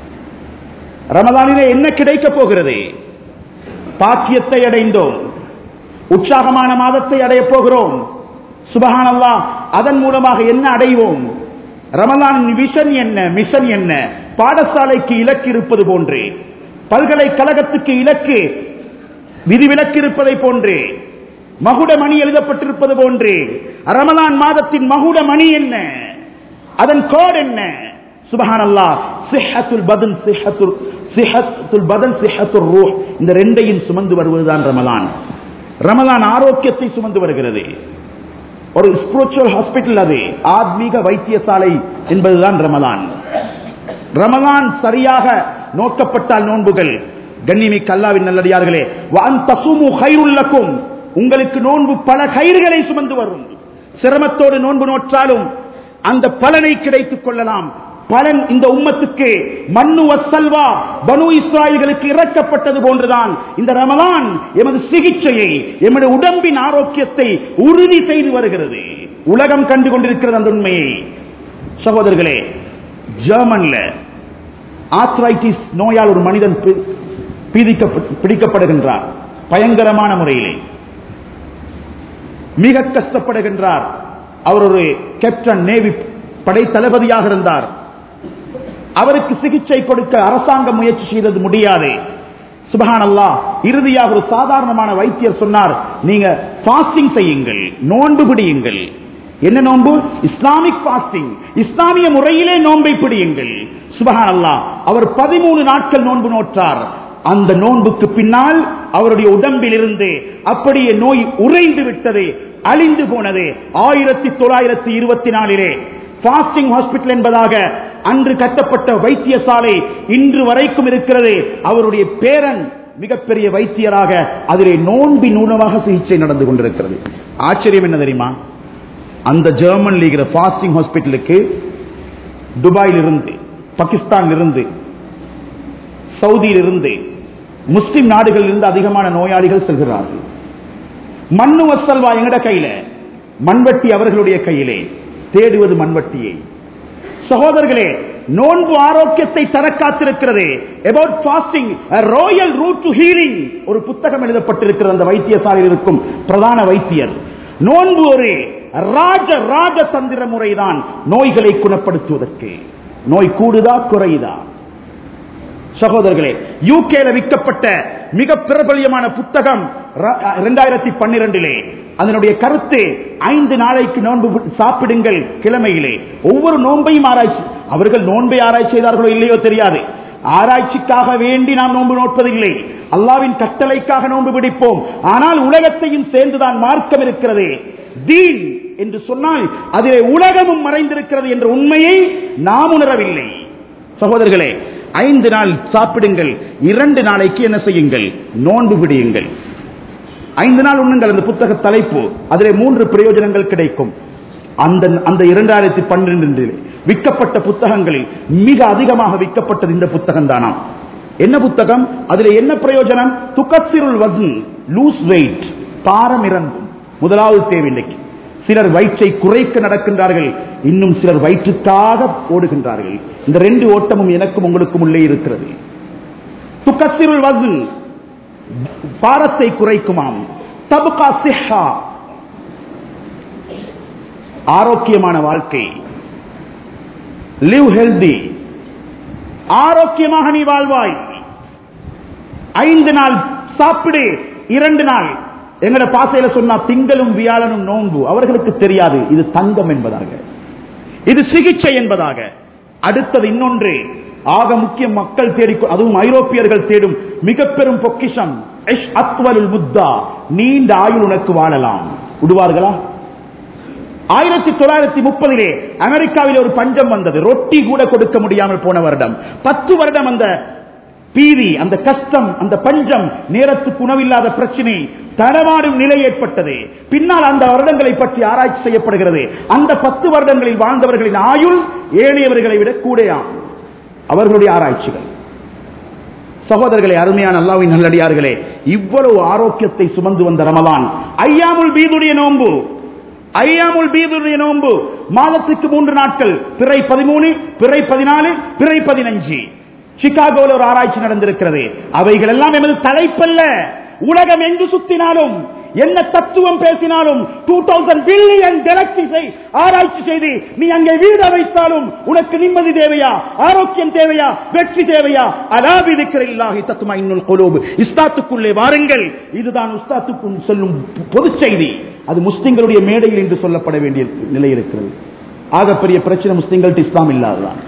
ரமலானிலே என்ன கிடைக்கப் போகிறது பாக்கியத்தை அடைந்தோம் உற்சாகமான மாதத்தை அடையப் போகிறோம் சுபஹான் அல்லாஹ் அதன் மூலமாக என்ன அடைவோம் ரமலானின் விஷன் என்ன மிஷன் என்ன பாடசாலைக்கு இலக்கு இருப்பது போன்று பல்கலைக்கழகத்துக்கு இலக்கு விதிவிலக்கு இருப்பதை போன்று மகுட மணி எழுதப்பட்டிருப்பது போன்று ரமலான் மாதத்தின் மகுட மணி என்ன அதன் கோட் என்ன சுபஹான் அல்லாஹ் சிஹத்துல் பதன் சிஹத்துல் சிஹத்துல் பதன் சிஹத்துல் ரூஹ் இந்த ரெண்டையும் சுமந்து வருவதுதான் ரமலான் ரமலான் ஆரோக்கியத்தை சுமந்து வருகிறது ஒரு ஸ்பிரிச்சுவல் ஹாஸ்பிட்டல் அது ஆத்மீக வைத்தியசாலை என்பதுதான் ரமலான் ரமலான் சரியாக நோக்கப்பட்டால் நோன்புகள் கண்ணிமிக்க அல்லாவின் நல்லடியார்களே வான் தசுமு கைருள்ளக்கும் உங்களுக்கு நோன்பு பல கயிறுகளை சுமந்து வரும் சிரமத்தோடு நோன்பு நோற்றாலும் அந்த பலனை கிடைத்துக் கொள்ளலாம் பலன் இந்த உம்மத்துக்கு மண்ணு வசல்வா பனு இஸ்ராயல்களுக்கு இறக்கப்பட்டது போன்றுதான் இந்த ரமலான் எமது சிகிச்சையை எமது உடம்பின் ஆரோக்கியத்தை உறுதி செய்து வருகிறது உலகம் கண்டு கொண்டிருக்கிறது அந்த உண்மையை சகோதரர்களே ஜெர்மன்ல ஆத்ரைட்டிஸ் நோயால் ஒரு மனிதன் பி- பீதிக்கப்ப- பிடிக்கப்படுகின்றார் பயங்கரமான முறையிலே மிக கஷ்டப்படுகின்றார் அவர் ஒரு கேப்டன் நேவி படை தளபதியாக இருந்தார் அவருக்கு சிகிச்சை கொடுக்க அரசாங்கம் முயற்சி செய்தது முடியாது சுபஹான் அல்லாஹ் இறுதியாக ஒரு சாதாரணமான வைத்தியர் சொன்னார் நீங்க பாஸ்டிங் செய்யுங்கள் நோன்பு பிடியுங்கள் என்ன நோன்பு இஸ்லாமிக் பாஸ்டிங் இஸ்லாமிய முறையிலே நோன்பை பிடியுங்கள் சுபஹான் அல்லாஹ் அவர் பதிமூணு நாட்கள் நோன்பு நோற்றார் அந்த நோன்புக்கு பின்னால் அவருடைய உடம்பில் இருந்து அப்படியே நோய் உறைந்து விட்டது அழிந்து போனது ஆயிரத்தி தொள்ளாயிரத்தி இருபத்தி நாலிலே பாஸ்டிங் ஹாஸ்பிட்டல் என்பதாக அன்று கட்டப்பட்ட வைத்தியசாலை இன்று வரைக்கும் இருக்கிறது அவருடைய பேரன் மிகப்பெரிய வைத்தியராக அதிலே நோன்பி நூலமாக சிகிச்சை நடந்து கொண்டிருக்கிறது ஆச்சரியம் என்ன தெரியுமா அந்த ஜெர்மன்ல இருக்கிற பாஸ்டிங் ஹாஸ்பிட்டலுக்கு துபாயில் இருந்து பாகிஸ்தான் இருந்து சவுதியில் இருந்து முஸ்லிம் நாடுகளில் இருந்து அதிகமான நோயாளிகள் செல்கிறார்கள் மண்ணு வசல்வா எங்கட கையில மண்வட்டி அவர்களுடைய கையிலே தேடுவது மண்வட்டியை சகோதரர்களே நோன்பு ஆரோக்கியத்தை தர காத்திருக்கிறது about fasting a royal route to healing ஒரு புத்தகம் எழுதப்பட்டிருக்கிறது அந்த வைத்தியசாலையில் இருக்கும் பிரதான வைத்தியர் நோன்பு ஒரு ராஜ ராஜ தந்திர முறைதான் நோய்களை குணப்படுத்துவதற்கு நோய் கூடுதா குறையுதா சகோதரர்களே யூகேல விற்கப்பட்ட மிக பிரபலியமான புத்தகம் இரண்டாயிரத்தி பன்னிரண்டிலே அதனுடைய கருத்து ஐந்து நாளைக்கு நோன்பு சாப்பிடுங்கள் கிழமையிலே ஒவ்வொரு நோன்பையும் ஆராய்ச்சி அவர்கள் நோன்பை ஆராய்ச்சி செய்தார்களோ இல்லையோ தெரியாது ஆராய்ச்சிக்காக வேண்டி நாம் நோன்பு நோட்பதில்லை அல்லாவின் கட்டளைக்காக நோன்பு பிடிப்போம் ஆனால் உலகத்தையும் சேர்ந்துதான் மார்க்கம் இருக்கிறது தீன் என்று சொன்னால் அதிலே உலகமும் மறைந்திருக்கிறது என்ற உண்மையை நாம் உணரவில்லை சகோதரர்களே ஐந்து நாள் சாப்பிடுங்கள் இரண்டு நாளைக்கு என்ன செய்யுங்கள் நோன்பு பிடியுங்கள் ஐந்து நாள் உண்ணுங்கள் அந்த புத்தக தலைப்பு அதிலே மூன்று பிரயோஜனங்கள் கிடைக்கும் அந்த அந்த இரண்டாயிரத்தி பன்னிரண்டில் விற்கப்பட்ட புத்தகங்களில் மிக அதிகமாக விற்கப்பட்டது இந்த புத்தகம் தானாம் என்ன புத்தகம் அதில் என்ன பிரயோஜனம் துக்கசிருள் வசன் லூஸ் வெயிட் பாரம் இறங்கும் முதலாவது தேவை இன்னைக்கு சிலர் வயிற்றை குறைக்க நடக்கின்றார்கள் இன்னும் சிலர் வயிற்றுக்காக ஓடுகின்றார்கள் இந்த ரெண்டு ஓட்டமும் எனக்கும் உங்களுக்கும் உள்ளே இருக்கிறது துக்கசிருள் வசூல் பாரத்தை குறைக்குமாம் தபுகா சிஹா ஆரோக்கியமான வாழ்க்கை லிவ் ஹெல்தி ஆரோக்கியமாக நீ வாழ்வாய் ஐந்து நாள் சாப்பிடு இரண்டு நாள் எங்கட பாசையில சொன்னா திங்களும் வியாழனும் நோன்பு அவர்களுக்கு தெரியாது இது தங்கம் என்பதாக இது சிகிச்சை என்பதாக அடுத்தது இன்னொன்று ஆக முக்கிய மக்கள் தேடி அதுவும் ஐரோப்பியர்கள் தேடும் மிக பெரும் பொக்கிஷம் எஷ் அத்வலுல் முத்தா நீண்ட ஆயுள் உனக்கு வாழலாம் விடுவார்களா ஆயிரத்தி தொள்ளாயிரத்தி முப்பதிலே அமெரிக்காவில் ஒரு பஞ்சம் வந்தது ரொட்டி கூட கொடுக்க முடியாமல் போன வருடம் பத்து வருடம் அந்த பீதி அந்த கஷ்டம் அந்த பஞ்சம் நேரத்துக்கு உணவில்லாத பிரச்சனை தடமாடும் நிலை ஏற்பட்டது பின்னால் அந்த வருடங்களை பற்றி ஆராய்ச்சி செய்யப்படுகிறது அந்த பத்து வருடங்களில் வாழ்ந்தவர்களின் ஆயுள் ஏழையவர்களை விட கூடையாம் அவர்களுடைய ஆராய்ச்சிகள் சகோதரர்களே அருமையான அல்லாவின் நல்லடியார்களே இவ்வளவு ஆரோக்கியத்தை சுமந்து வந்த ரமலான் ஐயாமுல் பீதுடைய நோன்பு ஐயாமுல் பீதுடைய நோன்பு மாதத்துக்கு மூன்று நாட்கள் பிறை பதிமூணு பிறை பதினாலு பிறை பதினஞ்சு சிகாகோவில் ஒரு ஆராய்ச்சி நடந்திருக்கிறது அவைகள் எல்லாம் எமது தலைப்பல்ல உலகம் எங்கு சுத்தினாலும் என்ன தத்துவம் பேசினாலும் டூ தௌசண்ட் பில்லியன் கெலக்சிஸை ஆராய்ச்சி செய்து நீ அங்கே வீடு வைத்தாலும் உனக்கு நிம்மதி தேவையா ஆரோக்கியம் தேவையா வெற்றி தேவையா அலாபி இருக்கிற இல்லாஹி தத்துமா இன்னும் கொலோபு இஸ்தாத்துக்குள்ளே வாருங்கள் இதுதான் உஸ்தாத்துக்கும் சொல்லும் பொது செய்தி அது முஸ்லிம்களுடைய மேடையில் என்று சொல்லப்பட வேண்டிய நிலை இருக்கிறது ஆகப்பெரிய பிரச்சனை முஸ்லிம்கள்ட்ட இஸ்லாம் இல்லாததான்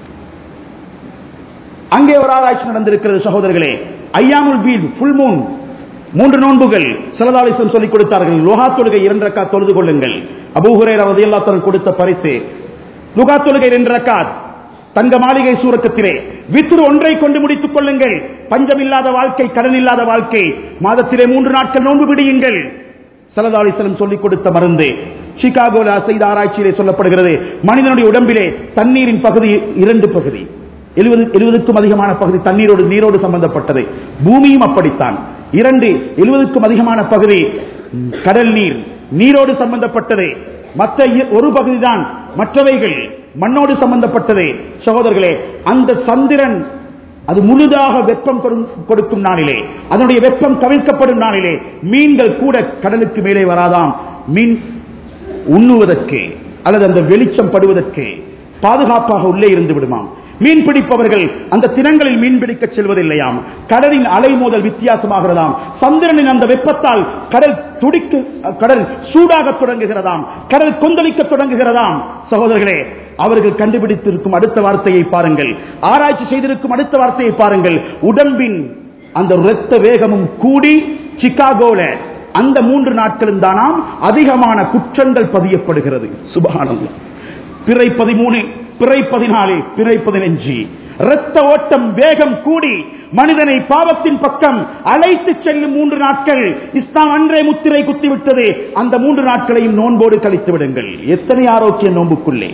அங்கே ஒரு ஆராய்ச்சி நடந்திருக்கிறது சகோதரர்களே ஐயாமுல் பீல் ஃபுல் மூன் மூன்று நோன்புகள் சிலதாலிசம் சொல்லிக் கொடுத்தார்கள் லோகா தொழுகை இரண்டு ரக்கா தொழுது கொள்ளுங்கள் அபூஹுரேர் ரதியல்லாத்தன் கொடுத்த பரிசு லுகா தொழுகை இரண்டு ரக்காத் தங்க மாளிகை சூரக்கத்திலே வித்ரு ஒன்றை கொண்டு முடித்துக் கொள்ளுங்கள் பஞ்சம் இல்லாத வாழ்க்கை கடன் இல்லாத வாழ்க்கை மாதத்திலே மூன்று நாட்கள் நோன்பு பிடியுங்கள் சலதாலிசலம் சொல்லிக் கொடுத்த மருந்து சிகாகோல செய்த ஆராய்ச்சியிலே சொல்லப்படுகிறது மனிதனுடைய உடம்பிலே தண்ணீரின் பகுதி இரண்டு பகுதி எழுபது எழுபதுக்கும் அதிகமான பகுதி தண்ணீரோடு நீரோடு சம்பந்தப்பட்டது பூமியும் அப்படித்தான் இரண்டு எழுபதுக்கும் அதிகமான பகுதி கடல் நீர் நீரோடு சம்பந்தப்பட்டது மற்ற ஒரு பகுதிதான் மற்றவைகள் மண்ணோடு சம்பந்தப்பட்டது சகோதரர்களே அந்த சந்திரன் அது முழுதாக வெப்பம் கொடுக்கும் நாளிலே அதனுடைய வெப்பம் தவிர்க்கப்படும் நாளிலே மீன்கள் கூட கடலுக்கு மேலே வராதாம் மீன் உண்ணுவதற்கு அல்லது அந்த வெளிச்சம் படுவதற்கு பாதுகாப்பாக உள்ளே இருந்து விடுமாம் மீன் பிடிப்பவர்கள் அந்த தினங்களில் மீன் பிடிக்க செல்வதில்லையாம் கடலின் அலை மோதல் வித்தியாசமாகிறதாம் சந்திரனின் அந்த வெப்பத்தால் கடல் துடிக்கு கடல் சூடாக தொடங்குகிறதாம் கடல் கொந்தளிக்க தொடங்குகிறதாம் சகோதரர்களே அவர்கள் கண்டுபிடித்திருக்கும் அடுத்த வார்த்தையை பாருங்கள் ஆராய்ச்சி செய்திருக்கும் அடுத்த வார்த்தையை பாருங்கள் உடம்பின் அந்த இரத்த வேகமும் கூடி சிகாகோல அந்த மூன்று நாட்களும் தானாம் அதிகமான குற்றங்கள் பதியப்படுகிறது சுபகானம் பிறை பதிமூணு பிறை பதினாலு பிறை பதினஞ்சு இரத்த ஓட்டம் வேகம் கூடி மனிதனை பாவத்தின் பக்கம் அழைத்து செல்லும் மூன்று நாட்கள் இஸ்லாம் அன்றே முத்திரை குத்திவிட்டது அந்த மூன்று நாட்களையும் நோன்போடு கழித்து விடுங்கள் எத்தனை ஆரோக்கிய நோன்புக்குள்ளே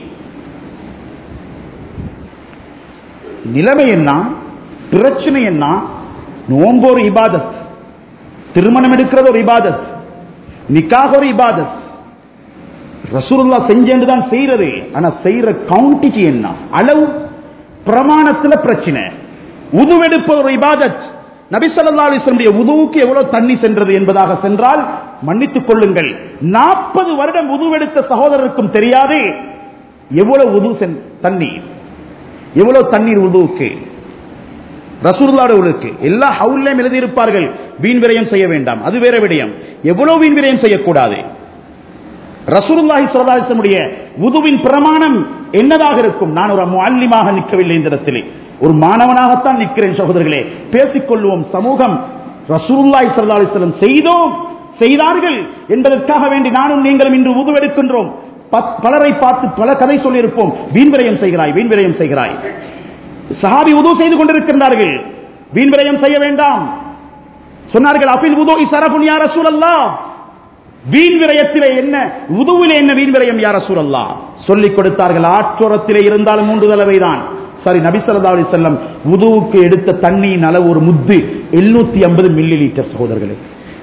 நிலைமை என்ன பிரச்சனை என்ன நோன்போர் இபாதத் திருமணம் எடுக்கிறது ஒரு இபாதத் நிக்காக ஒரு இபாதத் ரசூலுல்லா செஞ்சேன்னு செய்யறது ஆனா செய்யற கவுண்டிட்டி என்ன அளவு பிரமாணத்துல பிரச்சனை உதுவெடுப்பது ஒரு இபாதத் நபிசல்லா அலிஸ்லமுடைய உதுவுக்கு எவ்வளவு தண்ணி சென்றது என்பதாக சென்றால் மன்னித்துக் கொள்ளுங்கள் நாற்பது வருடம் உதுவெடுத்த சகோதரருக்கும் தெரியாது எவ்வளவு உது தண்ணீர் எவ்வளவு தண்ணீர் உதுவுக்கு ரசூல்லாட உருக்கு எல்லா ஹவுல்லையும் எழுதியிருப்பார்கள் வீண் விரயம் செய்ய வேண்டாம் அது வேற விடயம் எவ்வளவு வீண் விரயம் செய்யக்கூடாது ரசூலுல்லாஹி சல்லாஹிசமுடைய உதுவின் பிரமாணம் என்னதாக இருக்கும் நான் ஒரு முல்லிமாக நிற்கவில்லை இந்த இடத்திலே ஒரு மாணவனாகத்தான் நிற்கிறேன் சகோதரர்களே பேசிக்கொள்வோம் சமூகம் ரசூலுல்லாஹி ஸல்லல்லாஹு அலைஹி வஸல்லம் செய்தோம் செய்தார்கள் என்பதற்காக வேண்டி நானும் நீங்களும் இன்று உதுவெடுக்கின்றோம் பலரை பார்த்து பல கதை சொல்லியிருப்போம் வீண் விரயம் செய்கிறாய் வீண் விரயம் செய்கிறாய் சஹாபி உது செய்து கொண்டிருக்கின்றார்கள் வீண் விரயம் செய்ய வேண்டாம் சொன்னார்கள் அபில் உதோ சரபுன் யார சூழல்லா வீண் விரயத்திலே என்ன உதுவிலே என்ன வீண் விரயம் யார சூழல்லா சொல்லிக் கொடுத்தார்கள் ஆற்றோரத்திலே இருந்தாலும் மூன்று தடவை தான் சரி நபிசல்லா அலி செல்லம் உதுவுக்கு எடுத்த தண்ணியின் அளவு ஒரு முத்து எழுநூத்தி ஐம்பது மில்லி லிட்டர் சகோதரர்களே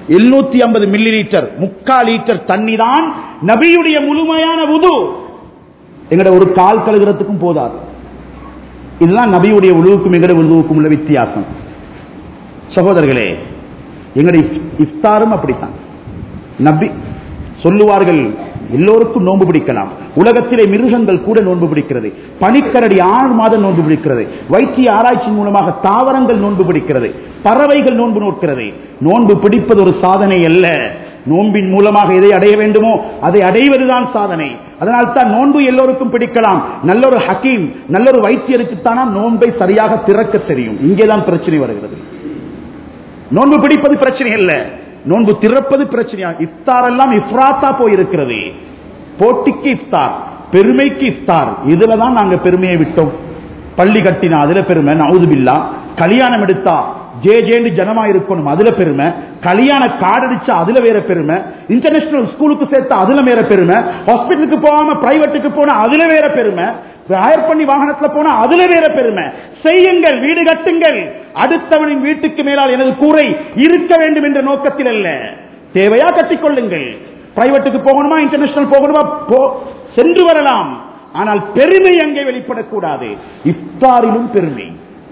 எழுநூத்தி ஐம்பது மில்லி லிட்டர் முக்கால் லிட்டர் தண்ணி தான் நபியுடைய முழுமையான உது எங்கட ஒரு கால் கழுகிறதுக்கும் போதாது இதுதான் நபியுடைய உழுவுக்கும் எங்கட உழுவுக்கும் உள்ள வித்தியாசம் சகோதரர்களே எங்களுடைய இஃப்தாரும் அப்படித்தான் நபி சொல்லுவார்கள் எல்லோருக்கும் நோன்பு பிடிக்கலாம் உலகத்திலே மிருகங்கள் கூட நோன்பு பிடிக்கிறது பனிக்கரடி ஆறு மாதம் நோன்பு பிடிக்கிறது வைத்திய ஆராய்ச்சி மூலமாக தாவரங்கள் நோன்பு பிடிக்கிறது பறவைகள் நோன்பு நோக்கிறது நோன்பு பிடிப்பது ஒரு சாதனை அல்ல நோன்பின் மூலமாக எதை அடைய வேண்டுமோ அதை அடைவதுதான் சாதனை அதனால் தான் நோன்பு எல்லோருக்கும் பிடிக்கலாம் நல்ல ஒரு ஹக்கீம் நல்ல ஒரு வைத்தியருக்குத்தானா நோன்பை சரியாக திறக்க தெரியும் இங்கேதான் பிரச்சனை வருகிறது நோன்பு பிடிப்பது பிரச்சனை அல்ல நோன்பு திறப்பது பிரச்சனையா இஃப்தார் எல்லாம் இஃப்ராத்தா போயிருக்கிறது போட்டிக்கு இஃப்தார் பெருமைக்கு இஃப்தார் இதுல தான் நாங்க பெருமையை விட்டோம் பள்ளி கட்டினா அதுல பெருமை நவுதுபில்லா கல்யாணம் எடுத்தா ஜே ஜேன்னு ஜனமா இருக்கணும் அதுல பெருமை கல்யாண கார்டு அடிச்சா அதுல வேற பெருமை இன்டர்நேஷனல் ஸ்கூலுக்கு சேர்த்தா அதுல வேற பெருமை ஹாஸ்பிட்டலுக்கு போகாம பிரைவேட்டுக்கு போனா அதுல வேற பெருமை ஹயர் பண்ணி வாகனத்துல போனா அதுல வேற பெருமை செய்யுங்கள் வீடு கட்டுங்கள் அடுத்தவனின் வீட்டுக்கு மேலால் எனது கூரை இருக்க வேண்டும் என்ற நோக்கத்தில் அல்ல தேவையா கட்டிக்கொள்ளுங்கள் பிரைவேட்டுக்கு போகணுமா இன்டர்நேஷனல் போகணுமா போ- சென்று வரலாம் ஆனால் பெருமை அங்கே வெளிப்படக்கூடாது இஃப்தாரிலும் பெருமை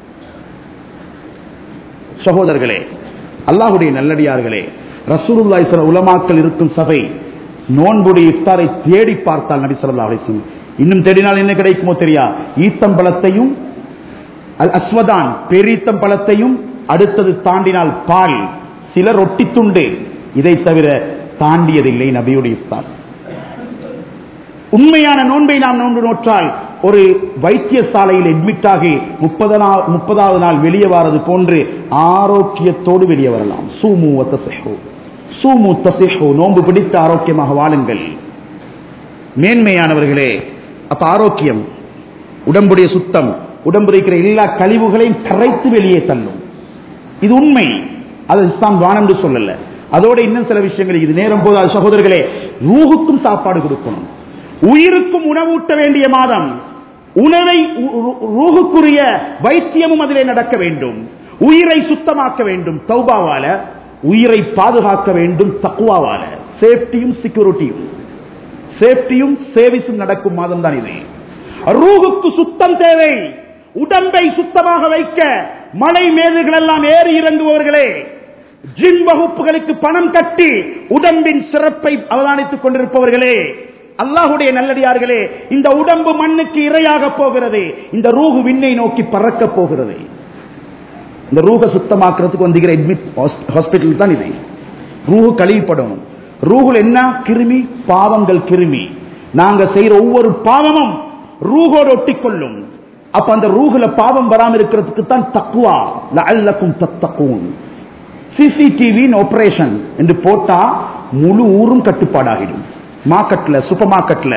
சகோதரர்களே அல்லாஹுடைய நல்லடியார்களே ரசூலுல்லாஹி சில உலமாக்கள் இருக்கும் சபை நோன்புடைய இஃப்தாரை தேடி பார்த்தால் நபி ஸல்லல்லாஹு அலைஹி வஸல்லம் இன்னும் தேடினால் என்ன கிடைக்குமோ தெரியா ஈத்தம்பழத்தையும் அல் அஸ்வதான் பேரீத்தம் பழத்தையும் அடுத்தது தாண்டினால் பால் சில ரொட்டி துண்டு இதை தவிர தாண்டியதில்லை நபியுடைய இஃப்தார் உண்மையான நோன்பை நாம் நோன்பு நோற்றால் ஒரு வைத்தியசாலையில் அட்மிட் ஆகி முப்பது நாள் முப்பதாவது நாள் வெளியே வாரது போன்று ஆரோக்கியத்தோடு வெளியே வரலாம் சூமு தசிஹு சூமு தசிஹு நோன்பு பிடித்து ஆரோக்கியமாக வாழுங்கள் மேன்மையானவர்களே அப்ப ஆரோக்கியம் உடம்புடைய சுத்தம் உடம்பு இருக்கிற எல்லா கழிவுகளையும் கரைத்து வெளியே தள்ளும் இது உண்மை அது இஸ்லாம் வானம் என்று சொல்லல அதோட இன்னும் சில விஷயங்கள் இது நேரம் போது சகோதரர்களே ரூஹுக்கும் சாப்பாடு கொடுக்கணும் உயிருக்கும் உணவூட்ட வேண்டிய மாதம் உணவை உ- உ- ரூஹுக்குரிய வைத்தியமும் அதிலே நடக்க வேண்டும் உயிரை சுத்தமாக்க வேண்டும் தௌபாவால உயிரை பாதுகாக்க வேண்டும் தக்குவாவால சேஃப்டியும் செக்யூரிட்டியும் சேஃப்டியும் சேவிஸும் நடக்கும் மாதம் தான் இது ரூஹுக்கு சுத்தம் தேவை உடம்பை சுத்தமாக வைக்க மலை மேதுகள் எல்லாம் ஏறி இறங்குபவர்களே ஜிம் வகுப்புகளுக்கு பணம் கட்டி உடம்பின் சிறப்பை அவதானித்துக் கொண்டிருப்பவர்களே அல்லாஹுடைய நல்லடியார்களே இந்த உடம்பு மண்ணுக்கு இரையாக போகிறது இந்த ரூஹு விண்ணை நோக்கி பறக்க போகிறது இந்த ரூஹ சுத்தமாக்குறதுக்கு வந்துகிற அட்மிட் ஹாஸ்பிட்டல் தான் இது ரூஹு கழிவுப்படணும் ரூஹுல் என்ன கிருமி பாவங்கள் கிருமி நாங்க செய்யற ஒவ்வொரு பாவமும் ரூஹோடு ஒட்டிக்கொள்ளும் அப்ப அந்த ரூஹுல பாவம் வராம இருக்கிறதுக்கு தான் தக்குவா லஅல்லக்கும் தத்தக்கூன் சிசிடிவி ஆபரேஷன் என்று போட்டா முழு ஊரும் கட்டுப்பாடாகிடும் மார்க்கெட்ல சூப்பர் மார்க்கெட்ல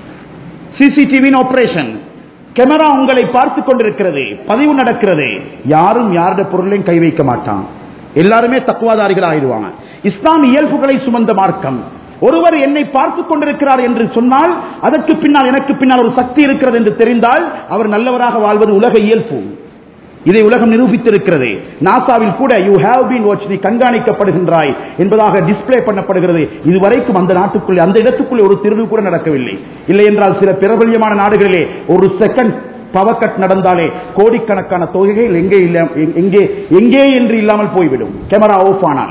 சிசிடிவி ஆபரேஷன் கேமரா உங்களை பார்த்து கொண்டிருக்கிறது பதிவு நடக்கிறது யாரும் யாருடைய பொருளையும் கை வைக்க மாட்டான் எல்லாருமே தக்குவாதாரிகள் ஆயிடுவாங்க இஸ்லாம் இயல்புகளை சுமந்த மார்க்கம் ஒருவர் என்னை பார்த்துக் கொண்டிருக்கிறார் என்று சொன்னால் அதற்கு பின்னால் எனக்கு பின்னால் ஒரு சக்தி இருக்கிறது என்று தெரிந்தால் அவர் நல்லவராக வாழ்வது உலக இயல்பு இதை உலகம் நிரூபித்திருக்கிறது நாசாவில் கூட யூ ஹேவ் பீன் வாட்ச் நீ கண்காணிக்கப்படுகின்றாய் என்பதாக டிஸ்ப்ளே பண்ணப்படுகிறது இதுவரைக்கும் அந்த நாட்டுக்குள்ளே அந்த இடத்துக்குள்ளே ஒரு திருடு கூட நடக்கவில்லை இல்லை என்றால் சில பிரபல்யமான நாடுகளிலே ஒரு செகண்ட் பவர் கட் நடந்தாலே கோடிக்கணக்கான தொகைகள் எங்கே இல்ல எங்கே எங்கே என்று இல்லாமல் போய்விடும் கேமரா ஆஃப் ஆனால்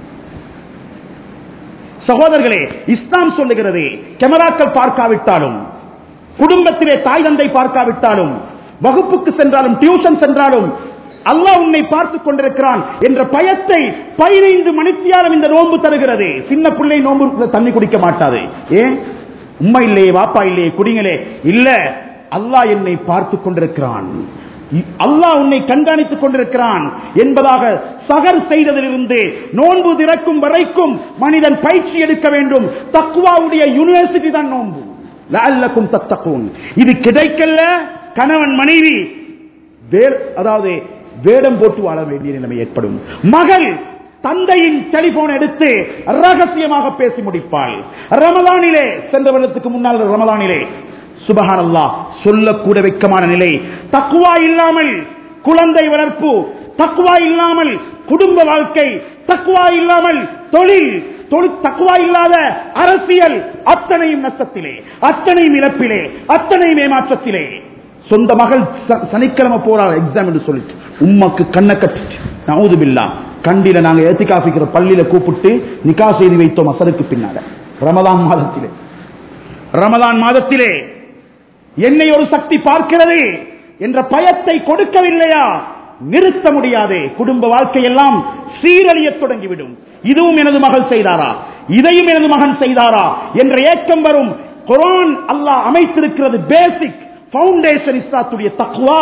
சகோதரர்களே இஸ்லாம் சொல்லுகிறது கேமராக்கள் பார்க்காவிட்டாலும் குடும்பத்திலே தாய் தந்தை பார்க்காவிட்டாலும் வகுப்புக்கு சென்றாலும் டியூஷன் சென்றாலும் அல்லாஹ் உன்னை பார்த்துக் கொண்டிருக்கிறான் என்ற பயத்தை பதினைந்து மணித்தியாலம் இந்த நோன்பு தருகிறது சின்ன பிள்ளை நோன்பு தண்ணி குடிக்க மாட்டாது ஏன் உம்மா இல்லையே வாப்பா இல்லையே குடிங்களே இல்ல அல்லாஹ் என்னை பார்த்துக் கொண்டிருக்கிறான் அல்லாஹ் உன்னை கண்காணித்துக் கொண்டிருக்கிறான் என்பதாக சகர் செய்ததிலிருந்து நோன்பு திறக்கும் வரைக்கும் மனிதன் பயிற்சி எடுக்க வேண்டும் தக்குவாவுடைய யூனிவர்சிட்டி தான் நோன்பு லஅல்லக்கும் தத்தக்கூன் இது கிடைக்கல கணவன் மனைவி வேர் அதாவது வேடம் போட்டு வாழ வேண்டிய நிலைமை ஏற்படும் மகள் தந்தையின் டெலிபோன் எடுத்து ரகசியமாக பேசி முடிப்பாள் ரமலானிலே சென்ற வருடத்துக்கு முன்னால் ரமலானிலே சுபஹான் அல்லா சொல்லக்கூட வெக்கமான நிலை தக்குவா இல்லாமல் குழந்தை வளர்ப்பு தக்குவா இல்லாமல் குடும்ப வாழ்க்கை தக்குவா இல்லாமல் தொழில் தொழில் தக்குவா இல்லாத அரசியல் அத்தனையும் நஷ்டத்திலே அத்தனையும் இழப்பிலே அத்தனையும் ஏமாற்றத்திலே சொந்த மகள் ச- சனிக்கிழமை போறா எக்ஸாம் என்று சொல்லிட்டு உம்மக்கு கண்ணை கட்டிட்டு நவுது பில்லா கண்டில நாங்க ஏத்திகாபிக்கிற பள்ளியில கூப்பிட்டு நிக்கா செய்து வைத்தோம் அசருக்கு பின்னால ரமதான் மாதத்திலே ரமதான் மாதத்திலே என்னை ஒரு சக்தி பார்க்கிறது என்ற பயத்தை கொடுக்கவில்லையா நிறுத்த முடியாதே குடும்ப வாழ்க்கையெல்லாம் சீரழியத் தொடங்கிவிடும் இதுவும் எனது மகள் செய்தாரா இதையும் எனது மகன் செய்தாரா என்ற ஏக்கம் வரும் குரான் அல்லாஹ் அமைத்திருக்கிறது பேசிக் பவுண்டேஷன் இஸ்லாத்துடைய தக்வா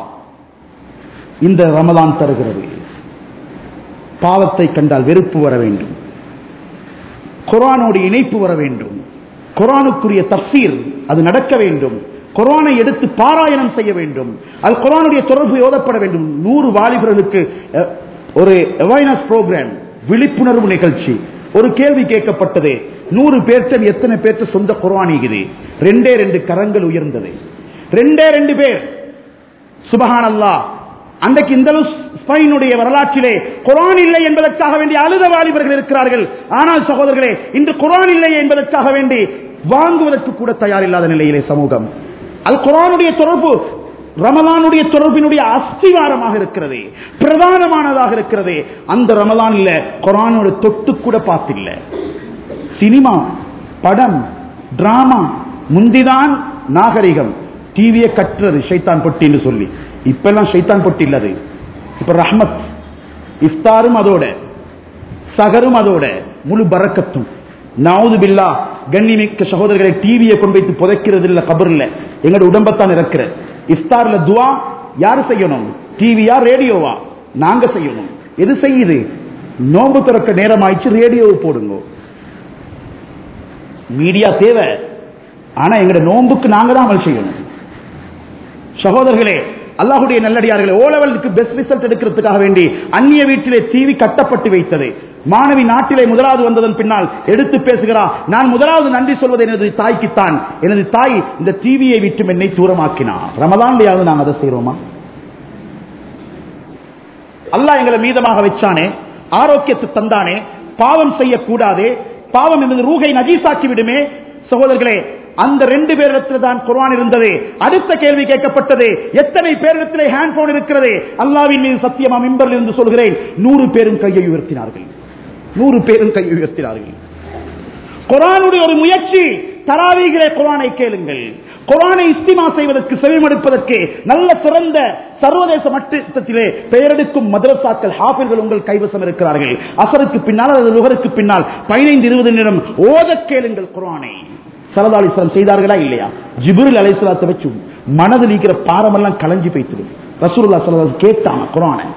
இந்த ரமதான் தருகிறது பாவத்தை கண்டால் வெறுப்பு வர வேண்டும் குரானோடு இணைப்பு வர வேண்டும் குரானுக்குரிய தப்சீர் அது நடக்க வேண்டும் குரானை எடுத்து பாராயணம் செய்ய வேண்டும் அது குரானுடைய தொடர்பு ஓதப்பட வேண்டும் நூறு வாலிபர்களுக்கு அஹ், ஒரு அவேர்னஸ் ப்ரோக்ராம் விழிப்புணர்வு நிகழ்ச்சி ஒரு கேள்வி கேட்கப்பட்டது நூறு பேர்த்த எத்தனை பேர்த்த சொந்த குரான் இருக்குது ரெண்டே ரெண்டு கரங்கள் உயர்ந்தது ரெண்டே ரெண்டு பேர் சுபஹான் அல்லாஹ் அன்றைக்கு இந்த அளவு ஸ்பெயினுடைய வரலாற்றிலே குரான் இல்லை என்பதற்காக வேண்டி அழுத வாலிபர்கள் இருக்கிறார்கள் ஆனால் சகோதரர்களே இன்று குரான் இல்லை என்பதற்காக வேண்டி வாங்குவதற்கு கூட தயாரில்லாத நிலையிலே சமூகம் அது குரானுடைய தொடர்பு ரமலானுடைய தொடர்பினுடைய அஸ்திவாரமாக இருக்கிறது பிரதானமானதாக இருக்கிறது அந்த ரமலான்ல குரானோட தொட்டு கூட பார்த்தில்ல சினிமா படம் டிராமா முந்திதான் நாகரிகம் டிவியை கட்டுறது ஷைத்தான் பொட்டின்னு சொல்லி இப்பெல்லாம் ஷைத்தான் பொட்டி இல்லது இப்ப ரஹ்மத் இஃப்தாரும் அதோட சகரும் அதோட முழு பரக்கத்தும் நாவுது பில்லா கண்ணிமிக்க சகோதரர்களை டிவியை கொண்டு வைத்து புதைக்கிறது இல்ல கபர்ல எங்களோட உடம்பத்தான் இருக்கிறது இஃப்தார்ல துவா யாரு செய்யணும் டிவியா ரேடியோவா நாங்க செய்யணும் எது செய்யுது நோம்பு திறக்க நேரம் ஆயிடுச்சு ரேடியோவை போடுங்க மீடியா தேவை ஆனா எங்கட நோன்புக்கு நாங்க தான் அமல் செய்யணும் சகோதரர்களே அல்லாஹுடைய நல்லடியார்களே ஓ லெவலுக்கு பெஸ்ட் ரிசல்ட் எடுக்கிறதுக்காக வேண்டி அந்நிய வீட்டிலே டிவி கட்டப்பட்டு வைத்தது மாணவி நாட்டிலே முதலாவது வந்ததன் பின்னால் எடுத்து பேசுகிறார் நான் முதலாவது நன்றி சொல்வது எனது தாய்க்குத்தான் எனது தாய் இந்த டிவியை விட்டு என்னை தூரமாக்கினார் ரமதான்லையாவது நாங்கள் அதை செய்யறோமா அல்லாஹ் எங்களை மீதமாக வச்சானே ஆரோக்கியத்தை தந்தானே பாவம் செய்யக்கூடாதே பாவம் என்பது ரூகை நஜீசாக்கி விடுமே சகோதரர்களே அந்த ரெண்டு பேரிடத்தில் தான் குர்ஆன் இருந்தது அடுத்த கேள்வி கேட்கப்பட்டது எத்தனை பேரிடத்திலே ஹேண்ட் போன் இருக்கிறது அல்லாவின் மீது சத்தியமா மிம்பரில் இருந்து சொல்கிறேன் நூறு பேரும் கையை உயர்த்தினார்கள் நூறு பேரும் கையை உயர்த்தினார்கள் குரானுடைய ஒரு முயற்சி தராவிகளே குரானை கேளுங்கள் குரானை இஸ்திமா செய்வதற்கு செவிமடுப்பதற்கு நல்ல சிறந்த சர்வதேச மட்டத்திலே பெயரெடுக்கும் மதரசாக்கள் ஹாஃபிர்கள் உங்கள் கைவசம் இருக்கிறார்கள் அசருக்கு பின்னால் அல்லது லுகருக்கு பின்னால் பதினைந்து இருபது நிமிடம் ஓதக் கேளுங்கள் குரானை சரதாலிஸ்லாம் செய்தார்களா இல்லையா ஜிபுரில் அலைசலாத்தை வச்சு மனதில் இருக்கிற பாரமெல்லாம் கலஞ்சி போய்த்திடும் ரசூலுல்லா சல்லல்லாஹு கேட்டாங்க குரானை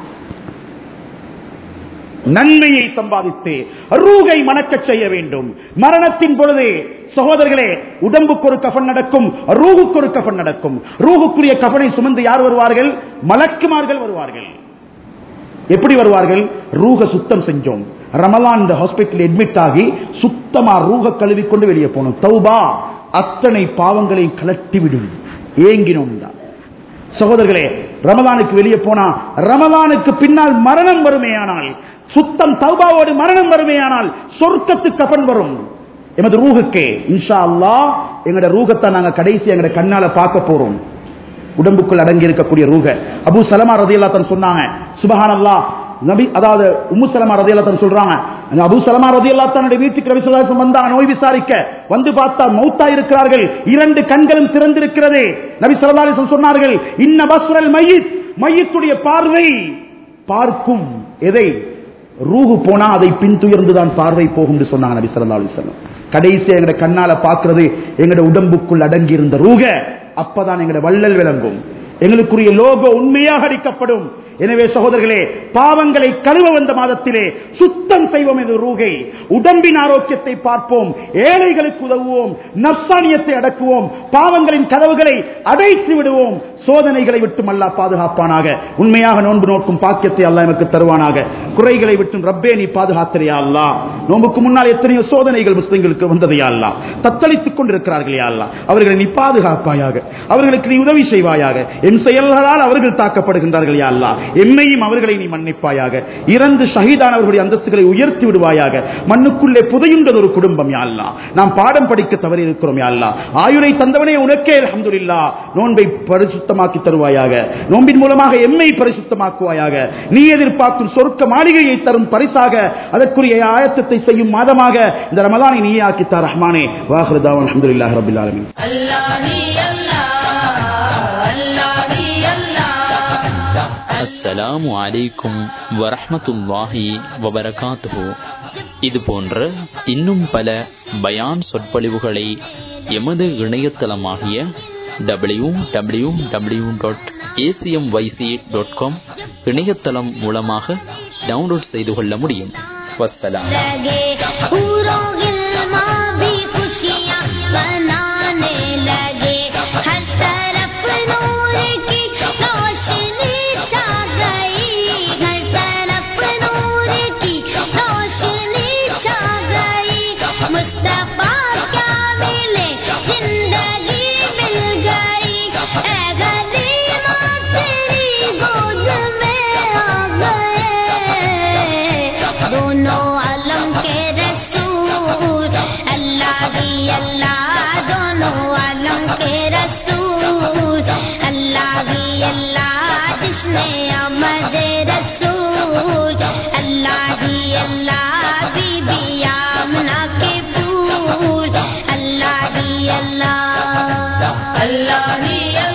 நன்மையை சம்பாதித்து ரூகை மணக்கச் செய்ய வேண்டும் மரணத்தின் பொழுது சகோதரர்களே உடம்புக்கு ஒரு கஃன் நடக்கும் ரூகுக்கு ஒரு கஃன் நடக்கும் ரூகுக்குரிய கஃனை சுமந்து யார் வருவார்கள் மலக்குமார்கள் வருவார்கள் எப்படி வருவார்கள் ரூக சுத்தம் செஞ்சோம் ரமலான் இந்த ஹாஸ்பிட்டல் அட்மிட் ஆகி சுத்தமா ரூக கழுவி கொண்டு வெளியே போனோம் தௌபா அத்தனை பாவங்களையும் கலட்டி விடும் ஏங்கினோம் தான் சகோதரர்களே ரமலானுக்கு வெளியே போனா ரமலானுக்கு பின்னால் மரணம் வருமேயானால் சுத்தம் தௌபாவோடு மரணம் வருமேயானால் சொர்க்கத்து கபன் வரும் எமது ரூகுக்கே இன்ஷா அல்லாஹ் எங்கட ரூகத்தை நாங்க கடைசி எங்கட கண்ணால பார்க்க போறோம் உடம்புக்குள் அடங்கி இருக்கக்கூடிய ரூக அபு சலமா ரதியல்லா தன் சொன்னாங்க சுபஹான் அல்லாஹ் நபி அதாவது உம்மு சலமா ரதியல்லா தன் சொல்றாங்க அந்த அபு சலமா ரதியல்லா தன்னுடைய வீட்டுக்கு நபி சொல்லாசம் வந்தாங்க நோய் விசாரிக்க வந்து பார்த்தா மௌத்தா இருக்கிறார்கள் இரண்டு கண்களும் திறந்திருக்கிறது நபி சொல்லா சொன்னார்கள் இன்ன பஸ்ரல் மையித் மையத்துடைய பார்வை பார்க்கும் எதை ரூஹு போனா அதை பின்துயர்ந்துதான் பார்வை போகும் என்று சொன்னாங்க நபி ஸல்லல்லாஹு அலைஹி வஸல்லம் கடைசி எங்கட கண்ணால பாக்குறது எங்கட உடம்புக்குள் அடங்கி இருந்த ரூக அப்பதான் எங்கட வள்ளல் விளங்கும் எங்களுக்குரிய லோகோ உண்மையாக அடிக்கப்படும் எனவே சகோதரர்களே பாவங்களை கழுவ வந்த மாதத்திலே சுத்தம் செய்வோம் என்று ரூகை உடம்பின் ஆரோக்கியத்தை பார்ப்போம் ஏழைகளுக்கு உதவுவோம் நப்சானியத்தை அடக்குவோம் பாவங்களின் கதவுகளை அடைத்து விடுவோம் சோதனைகளை விட்டும் அல்லாஹ் பாதுகாப்பானாக உண்மையாக நோன்பு நோக்கும் பாக்கியத்தை அல்லாஹ் எனக்கு தருவானாக குறைகளை விட்டும் ரப்பே நீ பாதுகாத்திரையா அல்லா நோன்புக்கு முன்னால் எத்தனையோ சோதனைகள் முஸ்லிம்களுக்கு வந்ததையா அல்லா தத்தளித்துக் கொண்டிருக்கிறார்கள் யா அல்லாஹ் அவர்களை நீ பாதுகாப்பாயாக அவர்களுக்கு நீ உதவி செய்வாயாக என் செயல்களால் அவர்கள் தாக்கப்படுகின்றார்கள் யா அல்லாஹ் எம்மையும் அவர்களை நீ மன்னிப்பாயாக இறந்து ஷஹீதானவர்களுடைய அந்தஸ்துகளை எங்களை உயர்த்தி விடுவாயாக மண்ணுக்குள்ளே புதையுண்டது ஒரு குடும்பம் யா அல்லாஹ் நாம் பாடம் படிக்க தவறி இருக்கிறோம் யா அல்லாஹ் ஆயுளை தந்தவனே உனக்கே அல்ஹம்துலில்லாஹ் நோன்பை பரிசுத்தமாக்கி தருவாயாக நோன்பின் மூலமாக எம்மை பரிசுத்தமாக்குவாயாக நீ எதிர்பார்க்கும் சொர்க்க மாளிகையை தரும் பரிசாக அதற்குரிய ஆயத்தத்தை செய்யும் மாதமாக இந்த ரமலானை நீயே ஆக்கித்தார் ரஹ்மானே வாஹ்ருதாவன் அல்ஹம்துலில்லாஹி ரப்பில் ஆலமீன் अल्लाह ही अल्लाह अल्लाह ही अल्लाह அஸ்ஸலாமு அலைக்கும் வரஹ்மத்துல்லாஹி வபரகாத்துஹு இது போன்ற இன்னும் பல பயான் சொற்பொழிவுகளை எமது இணையதளமாகிய W W W dot ACM YC dot com இணையதளம் மூலமாக டவுன்லோட் செய்து கொள்ள முடியும் வஸ்ஸலாம் लगे पूरों गिलमा भी खुशियाँ मनाने लगे हर तरफ नूर की रोशनी छा गई हर तरफ नूर की रोशनी छा गई मुस्तफा क्या मिले जिंदगी मिल गई ऐ गरीबा तेरी गोद में आ गए दोनों आलम के रसूल अल्लाह ही अल्लाह दोनों आलम के रसूल अल्लाह ही अल्लाह जिसने अमद रसूल अल्लाह ही अल्लाह बीबी आमना के फूल अल्लाह ही अल्लाह अल्लाह ही